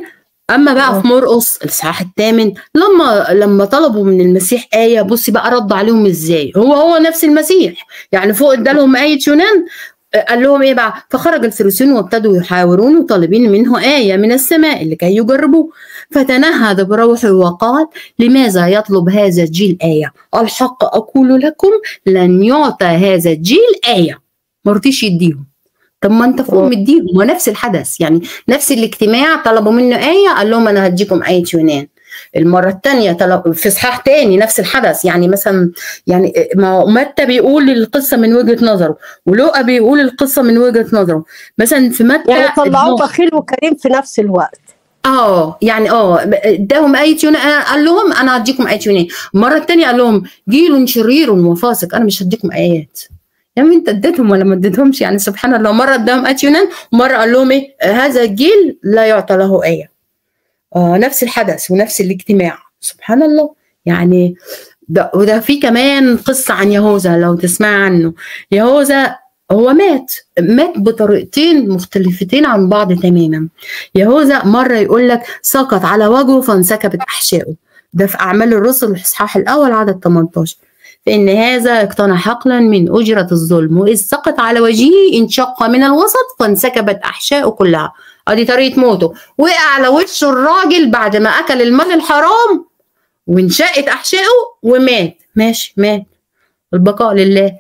اما بقى في مرقس الاصحاح الثامن لما لما طلبوا من المسيح ايه بصي بقى رد عليهم ازاي هو هو نفس المسيح يعني فوق ادالهم ايه يونان قال لهم ايه بقى فخرج الفريسيون وابتدوا يحاورون طالبين منه آية من السماء لكي يجربوه فتنهد بروحه وقال لماذا يطلب هذا الجيل آية الحق أقول لكم لن يعطى هذا الجيل آية ما رضيش يديهم طب ما انت فوق مديهم ونفس الحدث يعني نفس الاجتماع طلبوا منه آية قال لهم أنا هديكم آية يونان المرة الثانية طلب في إصحاح تاني نفس الحدث يعني مثلا يعني ما متى بيقول القصة من وجهة نظره ولوقا بيقول القصة من وجهة نظره مثلا في متى يعني طلعوه بخيل وكريم في نفس الوقت اه يعني اه اداهم آية يونان قال لهم أنا هديكم آية يونان المرة الثانية قال لهم جيل شرير وفاسق أنا مش هديكم آيات يا يعني انت اديتهم ولا ما اديتهمش يعني سبحان الله مره اداهم آية يونان ومره قال لهم ايه هذا الجيل لا يعطى له آية آه نفس الحدث ونفس الاجتماع سبحان الله يعني ده وده في كمان قصة عن يهوذا لو تسمع عنه يهوذا هو مات مات بطريقتين مختلفتين عن بعض تماما يهوذا مرة يقول لك سقط على وجهه فانسكبت أحشائه ده في أعمال الرسل الإصحاح الأول عدد 18 فإن هذا اقتنى حقلا من أجرة الظلم وإذ سقط على وجهه انشق من الوسط فانسكبت أحشائه كلها ادي طريقه موته وقع على وشه الراجل بعد ما اكل المال الحرام وانشقت احشائه ومات ماشي مات البقاء لله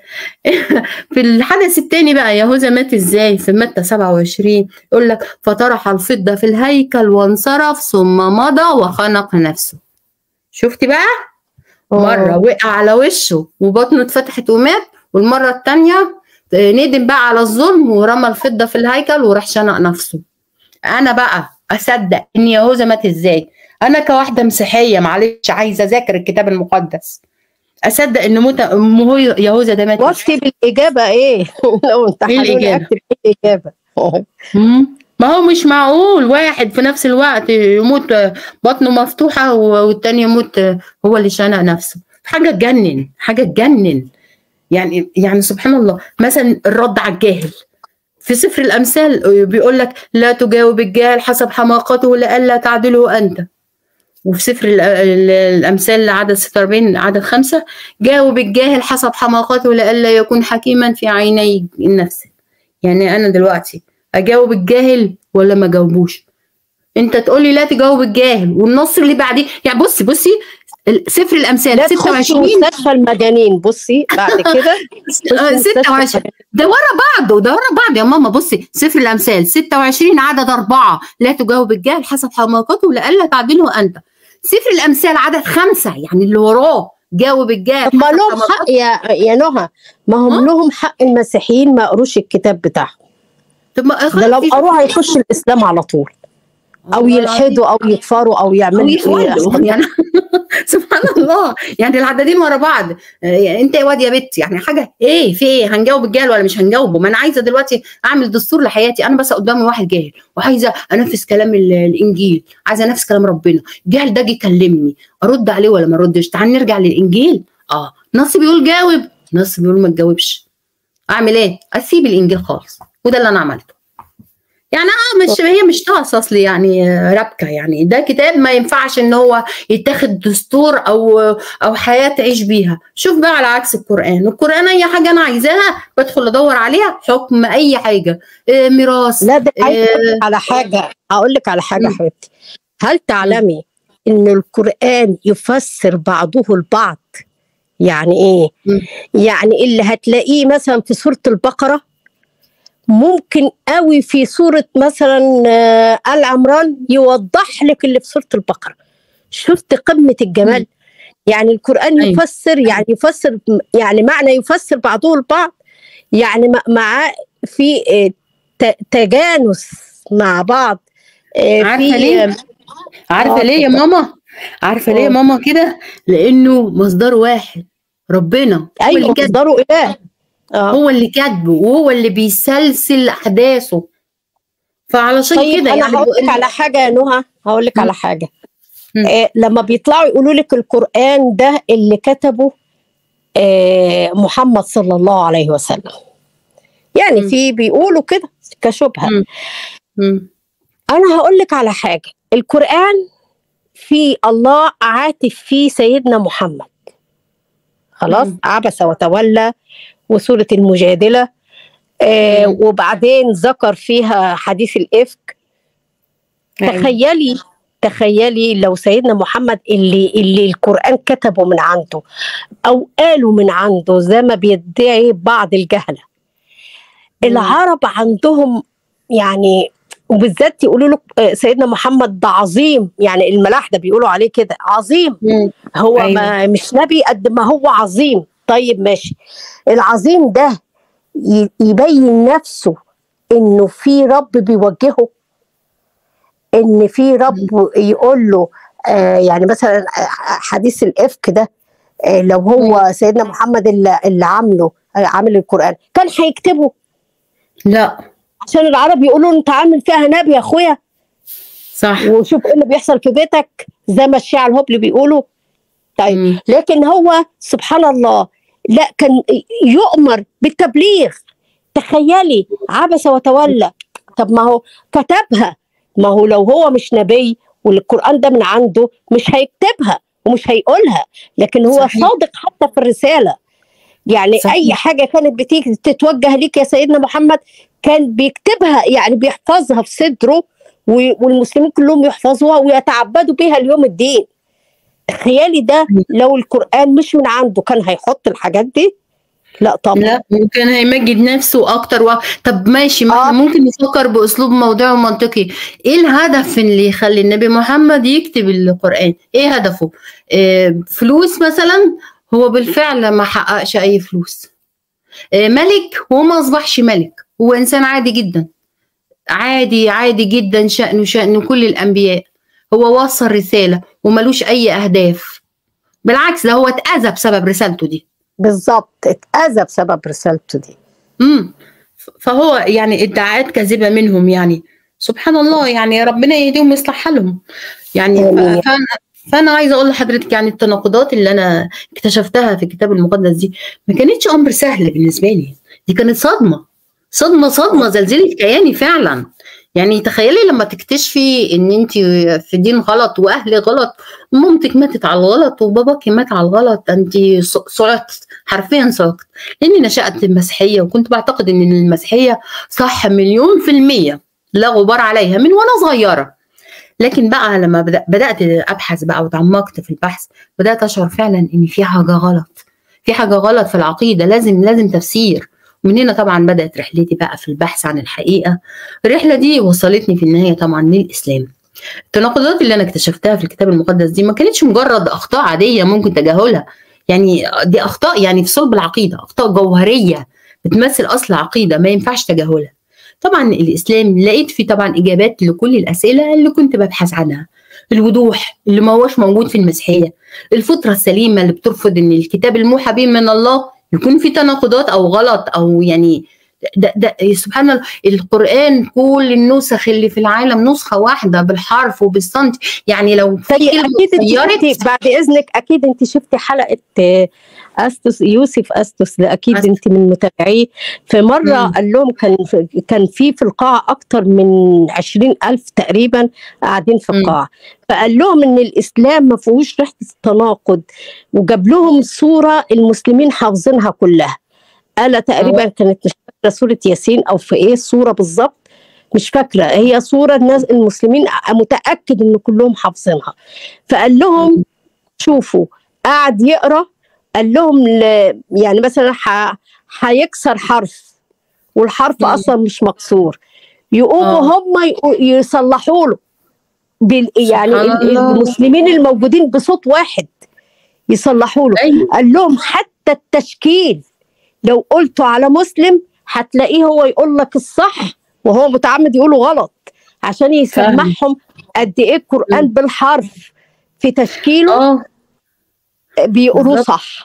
في الحدث الثاني بقى يهوذا مات ازاي في متى 27 يقول لك فطرح الفضه في الهيكل وانصرف ثم مضى وخنق نفسه شفتي بقى مره وقع على وشه وبطنه اتفتحت ومات والمره الثانيه ندم بقى على الظلم ورمى الفضه في الهيكل وراح شنق نفسه انا بقى اصدق ان يهوذا مات ازاي انا كواحده مسيحيه معلش عايزه اذاكر الكتاب المقدس اصدق ان موت يهوذا ده مات واكتب الاجابه ايه لو امتحنوني اكتب ايه الاجابه ما هو مش معقول واحد في نفس الوقت يموت بطنه مفتوحه والتاني يموت هو اللي شنق نفسه حاجه تجنن حاجه تجنن يعني يعني سبحان الله مثلا الرد على الجاهل في سفر الامثال بيقول لك لا تجاوب الجاهل حسب حماقته لئلا تعدله انت وفي سفر الامثال عدد 46 عدد خمسة جاوب الجاهل حسب حماقته لئلا يكون حكيما في عيني النفس يعني انا دلوقتي اجاوب الجاهل ولا ما اجاوبوش انت تقول لي لا تجاوب الجاهل والنص اللي بعديه يعني بصي بصي سفر الامثال لا 26 مستشفى المجانين بصي بعد كده 26 ده ورا بعضه ده ورا بعض يا ماما بصي سفر الامثال 26 عدد أربعة لا تجاوب الجاهل حسب حماقته لئلا تعدله انت سفر الامثال عدد خمسة يعني اللي وراه جاوب الجاهل طب ما لهم حق يا يا نهى ما هم لهم حق المسيحيين ما قروش الكتاب بتاعهم طب ما ده لو قروه هيخش الاسلام على طول او يلحدوا او يكفروا او يعملوا ايه يعني سبحان الله يعني العددين ورا بعض يعني انت يا واد يا بت يعني حاجه ايه في ايه هنجاوب الجاهل ولا مش هنجاوبه ما انا عايزه دلوقتي اعمل دستور لحياتي انا بس قدامي واحد جاهل وعايزه انفذ كلام الانجيل عايزه انفذ كلام ربنا الجاهل ده جه يكلمني ارد عليه ولا ما اردش تعال نرجع للانجيل اه نص بيقول جاوب نص بيقول ما تجاوبش اعمل ايه اسيب الانجيل خالص وده اللي انا عملته يعني اه مش هي مش طقس اصلي يعني ربكه يعني ده كتاب ما ينفعش ان هو يتاخد دستور او او حياه تعيش بيها شوف بقى على عكس القران القران اي حاجه انا عايزاها بدخل ادور عليها حكم اي حاجه إيه ميراث لا ده إيه على حاجه هقول لك على حاجه حبيبتي هل تعلمي ان القران يفسر بعضه البعض يعني ايه م. يعني اللي هتلاقيه مثلا في سوره البقره ممكن قوي في سورة مثلا آل عمران يوضح لك اللي في سورة البقرة شفت قمة الجمال يعني القرآن أيوة. يفسر يعني يفسر يعني معنى يفسر بعضه البعض يعني مع في تجانس مع بعض عارفة ليه؟ عارفة ليه يا ماما؟ عارفة ليه يا ماما كده؟ لأنه مصدر واحد ربنا أيوة مصدره إله آه. هو اللي كاتبه وهو اللي بيسلسل احداثه فعلشان طيب كده انا يعني هقول لك على حاجه يا نهى هقول لك على حاجه آه لما بيطلعوا يقولوا لك القران ده اللي كتبه آه محمد صلى الله عليه وسلم يعني م. في بيقولوا كده كشبهه م. م. انا هقول لك على حاجه القرآن في الله عاتف فيه سيدنا محمد خلاص مم. عبس وتولى وسورة المجادلة آه مم. وبعدين ذكر فيها حديث الإفك أيوة. تخيلي تخيلي لو سيدنا محمد اللي اللي القرآن كتبه من عنده أو قاله من عنده زي ما بيدعي بعض الجهلة العرب عندهم يعني وبالذات يقولوا له آه، سيدنا محمد ده عظيم يعني الملاح ده بيقولوا عليه كده عظيم مم. هو أيوة. ما مش نبي قد ما هو عظيم طيب ماشي العظيم ده ي- يبين نفسه انه في رب بيوجهه ان في رب يقول له آه يعني مثلا آه، حديث الافك ده آه لو هو سيدنا محمد اللي, اللي عامله آه، عامل القران كان هيكتبه لا عشان العرب يقولوا انت عامل فيها نبي يا اخويا صح وشوف ايه اللي بيحصل في بيتك زي ما الشيعة الهبل بيقولوا طيب مم. لكن هو سبحان الله لا كان يؤمر بالتبليغ تخيلي عبس وتولى طب ما هو كتبها ما هو لو هو مش نبي والقرآن ده من عنده مش هيكتبها ومش هيقولها لكن هو صحيح. صادق حتى في الرسالة يعني صحيح. أي حاجة كانت بتيجي تتوجه ليك يا سيدنا محمد كان بيكتبها يعني بيحفظها في صدره و- والمسلمين كلهم يحفظوها ويتعبدوا بيها اليوم الدين خيالي ده لو القرآن مش من عنده كان هيحط الحاجات دي لا طبعا لا ممكن هيمجد نفسه اكتر و... طب ماشي ما آه. احنا ممكن نفكر باسلوب موضوعي ومنطقي ايه الهدف اللي يخلي النبي محمد يكتب القران ايه هدفه إيه فلوس مثلا هو بالفعل ما حققش اي فلوس إيه ملك هو ما اصبحش ملك هو انسان عادي جدا عادي عادي جدا شأنه شأن كل الانبياء هو وصل رساله وملوش اي اهداف بالعكس ده هو اتأذى بسبب رسالته دي بالظبط اتأذى بسبب رسالته دي امم فهو يعني ادعاءات كاذبه منهم يعني سبحان الله يعني ربنا يهديهم ويصلح حالهم يعني آمين. ف- فانا فانا عايزه اقول لحضرتك يعني التناقضات اللي انا اكتشفتها في الكتاب المقدس دي ما كانتش امر سهل بالنسبه لي دي كانت صدمه صدمه صدمه زلزلت كياني فعلا يعني تخيلي لما تكتشفي ان انت في دين غلط واهلك غلط مامتك ماتت على الغلط وباباك مات على الغلط انت ص- صعقت حرفيا صعقت لاني نشأت في المسيحيه وكنت بعتقد ان المسيحيه صح مليون في الميه لا غبار عليها من وانا صغيره لكن بقى لما بدأ- بدات ابحث بقى وتعمقت في البحث بدات اشعر فعلا ان في حاجه غلط في حاجه غلط في العقيده لازم لازم تفسير ومن هنا طبعا بدات رحلتي بقى في البحث عن الحقيقه الرحله دي وصلتني في النهايه طبعا للاسلام التناقضات اللي انا اكتشفتها في الكتاب المقدس دي ما كانتش مجرد اخطاء عاديه ممكن تجاهلها يعني دي اخطاء يعني في صلب العقيده اخطاء جوهريه بتمثل اصل عقيده ما ينفعش تجاهلها طبعا الاسلام لقيت فيه طبعا اجابات لكل الاسئله اللي كنت ببحث عنها الوضوح اللي ما هوش موجود في المسيحيه الفطره السليمه اللي بترفض ان الكتاب الموحى به من الله يكون في تناقضات او غلط او يعني ده, ده سبحان الله القران كل النسخ اللي في العالم نسخه واحده بالحرف وبالسنتي يعني لو في طيب كلمه اكيد انت اتغيرت شفتي بعد اذنك اكيد انت شفتي حلقه آه، استس يوسف استس ده اكيد أستس. انت من متابعيه في مره مم. قال لهم كان في كان في في القاعه اكتر من عشرين ألف تقريبا قاعدين في مم. القاعه فقال لهم ان الاسلام ما فيهوش ريحه التناقض وجاب لهم صوره المسلمين حافظينها كلها قال تقريبا كانت مش فاكره سوره ياسين او في ايه الصوره بالظبط مش فاكره هي صوره الناس المسلمين متاكد ان كلهم حافظينها فقال لهم شوفوا قعد يقرا قال لهم ل... يعني مثلا ح... هيكسر حرف والحرف مم. اصلا مش مكسور يقوموا آه. هم ي- يصلحوا له بال... يعني سبحان ال- الله. المسلمين الموجودين بصوت واحد يصلحوا له أيوة. قال لهم حتى التشكيل لو قلته على مسلم هتلاقيه هو يقول لك الصح وهو متعمد يقوله غلط عشان يسمعهم قد ايه القران بالحرف في تشكيله اه بيقولوا بالظبط. صح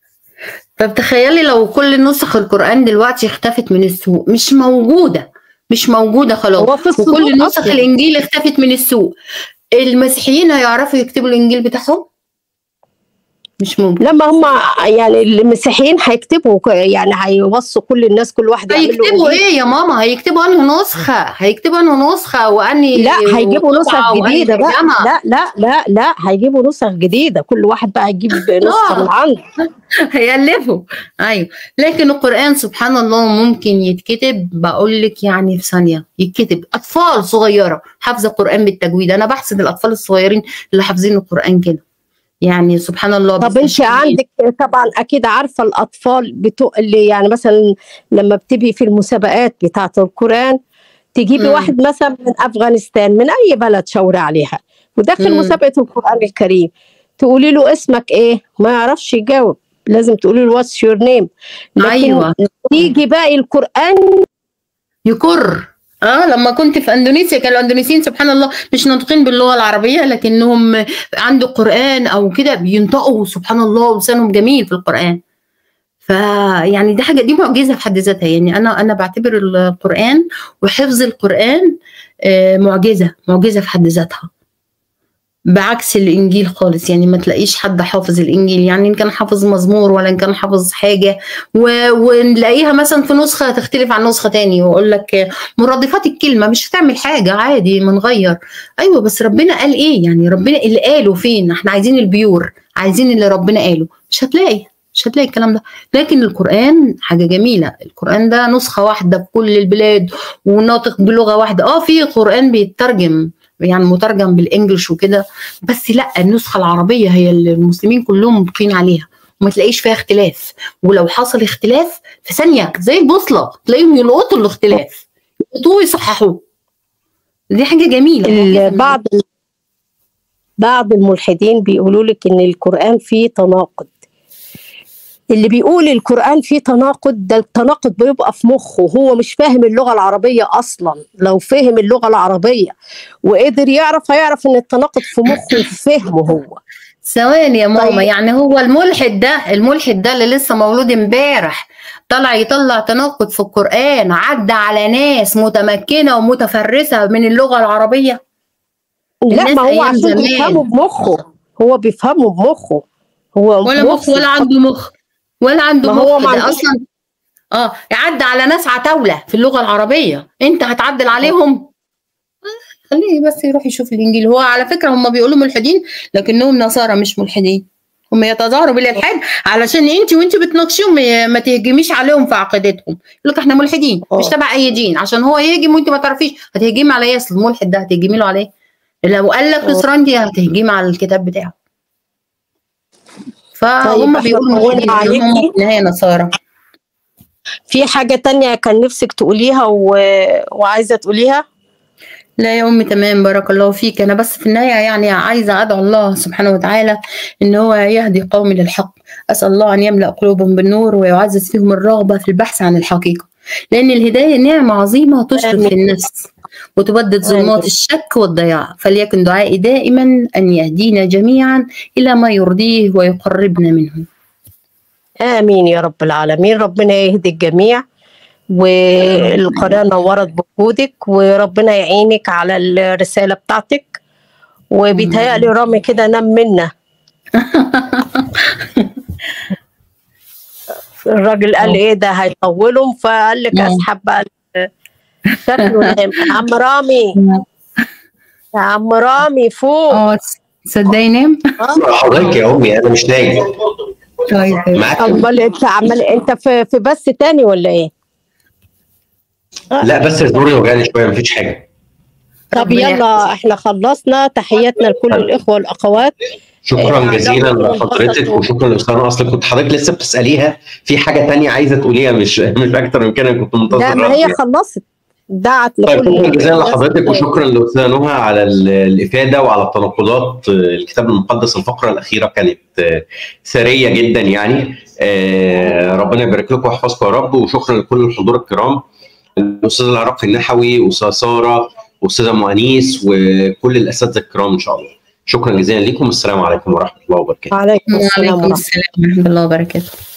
طب تخيلي لو كل نسخ القرآن دلوقتي اختفت من السوق مش موجودة مش موجودة هو خلاص في الصدور وكل نسخ أصلاً. الإنجيل اختفت من السوق المسيحيين هيعرفوا يكتبوا الإنجيل بتاعهم مش ممكن لما هم يعني المسيحيين هيكتبوا ك- يعني هيوصوا كل الناس كل واحد يعمل له هيكتبوا إنجيل. ايه يا ماما هيكتبوا انهي نسخه هيكتبوا انهي نسخه وانهي لا هيجيبوا نسخ وطبعة وأنهي جديده بقى ترجمة. لا لا لا لا هيجيبوا نسخ جديده كل واحد بقى يجيب نسخه من عنده هيألفوا ايوه لكن القرآن سبحان الله ممكن يتكتب بقول لك يعني في ثانية يتكتب أطفال صغيرة حافظة القرآن بالتجويد أنا بحسد الأطفال الصغيرين اللي حافظين القرآن كده يعني سبحان الله طب انت بستشهد عندك طبعا اكيد عارفه الاطفال بتوع اللي يعني مثلا لما بتبقي في المسابقات بتاعه القران تجيبي مم. واحد مثلا من افغانستان من اي بلد شاوري عليها وداخل مم. مسابقه القران الكريم تقولي له اسمك ايه ما يعرفش يجاوب لازم تقولي له واتس يور نيم لكن أيوة. يجي باقي القران يكر اه لما كنت في اندونيسيا كانوا الاندونيسيين سبحان الله مش ناطقين باللغه العربيه لكنهم عنده قران او كده بينطقوا سبحان الله لسانهم جميل في القران فيعني دي حاجه دي معجزه في حد ذاتها يعني انا انا بعتبر القران وحفظ القران آه، معجزه معجزه في حد ذاتها بعكس الانجيل خالص يعني ما تلاقيش حد حافظ الانجيل يعني ان كان حافظ مزمور ولا ان كان حافظ حاجه و... ونلاقيها مثلا في نسخه تختلف عن نسخه تاني ويقول لك مرادفات الكلمه مش هتعمل حاجه عادي ما نغير ايوه بس ربنا قال ايه يعني ربنا اللي قاله فين احنا عايزين البيور عايزين اللي ربنا قاله مش هتلاقي مش هتلاقي الكلام ده لكن القرآن حاجة جميلة القرآن ده نسخة واحدة في كل البلاد وناطق بلغة واحدة اه في قرآن بيترجم يعني مترجم بالانجلش وكده بس لا النسخة العربية هي اللي المسلمين كلهم متفقين عليها وما تلاقيش فيها اختلاف ولو حصل اختلاف في ثانية زي البوصلة تلاقيهم يلقطوا الاختلاف يلقطوه ويصححوه دي حاجة جميلة ال- بعض بعض الملحدين بيقولوا لك ان القرآن فيه تناقض اللي بيقول القرآن فيه تناقض ده التناقض بيبقى في مخه هو مش فاهم اللغة العربية أصلا لو فهم اللغة العربية وقدر يعرف هيعرف إن التناقض في مخه وفي فهمه هو ثواني يا ماما طيب. يعني هو الملحد ده الملحد ده اللي لسه مولود امبارح طلع يطلع تناقض في القرآن عدى على ناس متمكنة ومتفرسة من اللغة العربية لا الناس ما هو أيام عشان زمان. بيفهمه بمخه هو بيفهمه بمخه هو ولا مخ ولا عنده مخ ولا عنده ما هو مخ ما ده عندوش- اصلا اه يعدى على ناس عتاولة في اللغة العربية انت هتعدل عليهم آه، خليه بس يروح يشوف الانجيل هو على فكرة هم بيقولوا ملحدين لكنهم نصارى مش ملحدين هم يتظاهروا بالالحاد علشان انت وانت بتناقشيهم ما- ما تهجميش عليهم في عقيدتهم يقول لك احنا ملحدين مش آه. تبع اي دين عشان هو يهجم وانت ما تعرفيش هتهجمي على ايه اصل الملحد ده هتهجمي له عليه لو قال لك آه. نصراني هتهجمي على الكتاب بتاعه فهم طيب، إحنا بيقولوا طولنا ملحدين لكن هم عليكي. في النهايه نصارى في حاجة تانية كان نفسك تقوليها و... وعايزة تقوليها لا يا أمي تمام بارك الله فيك أنا بس في النهاية يعني عايزة أدعو الله سبحانه وتعالى إن هو يهدي قومي للحق أسأل الله أن يملأ قلوبهم بالنور ويعزز فيهم الرغبة في البحث عن الحقيقة لأن الهداية نعمة عظيمة تشرف آمين. في النفس وتبدد ظلمات آمين. الشك والضياع فليكن دعائي دائما أن يهدينا جميعا إلى ما يرضيه ويقربنا منه آمين يا رب العالمين ربنا يهدي الجميع والقناة نورت بوجودك وربنا يعينك على الرسالة بتاعتك وبيتهيألي رامي كده نام منا الراجل قال ايه ده هيطولهم فقال لك مم. اسحب بقى ال- شكله نام يا عم رامي يا عم رامي فوق اه تصدقي نام حضرتك يا امي انا مش نايم طيب معاك امال انت عمال انت في في بث تاني ولا ايه؟ لا بس زوري وجعني شويه مفيش حاجه طب ربنا يلا احنا خلصنا تحياتنا لكل الاخوه والاخوات شكرا إيه، جزيلا عندكم لحضرتك انبسطوا. وشكرا لاستاذنا اصلا كنت حضرتك لسه بتساليها في حاجه تانية عايزه تقوليها مش مش اكتر من كده كنت منتظر لا ما رد هي يعني. خلصت دعت طيب لكل شكرا جزيلا الناس. لحضرتك وشكرا لاستاذه نهى على ال- الافاده وعلى التناقضات الكتاب المقدس الفقره الاخيره كانت آه، ثريه جدا يعني آه، ربنا يبارك لكم ويحفظكم يا رب وشكرا لكل الحضور الكرام الاستاذ العراقي النحوي استاذ ساره استاذه مؤنيس وكل الاساتذه الكرام ان شاء الله شكرا جزيلا لكم السلام عليكم ورحمه الله وبركاته وعليكم السلام وعليكم ورحمه السلام ورحمة الله وبركاته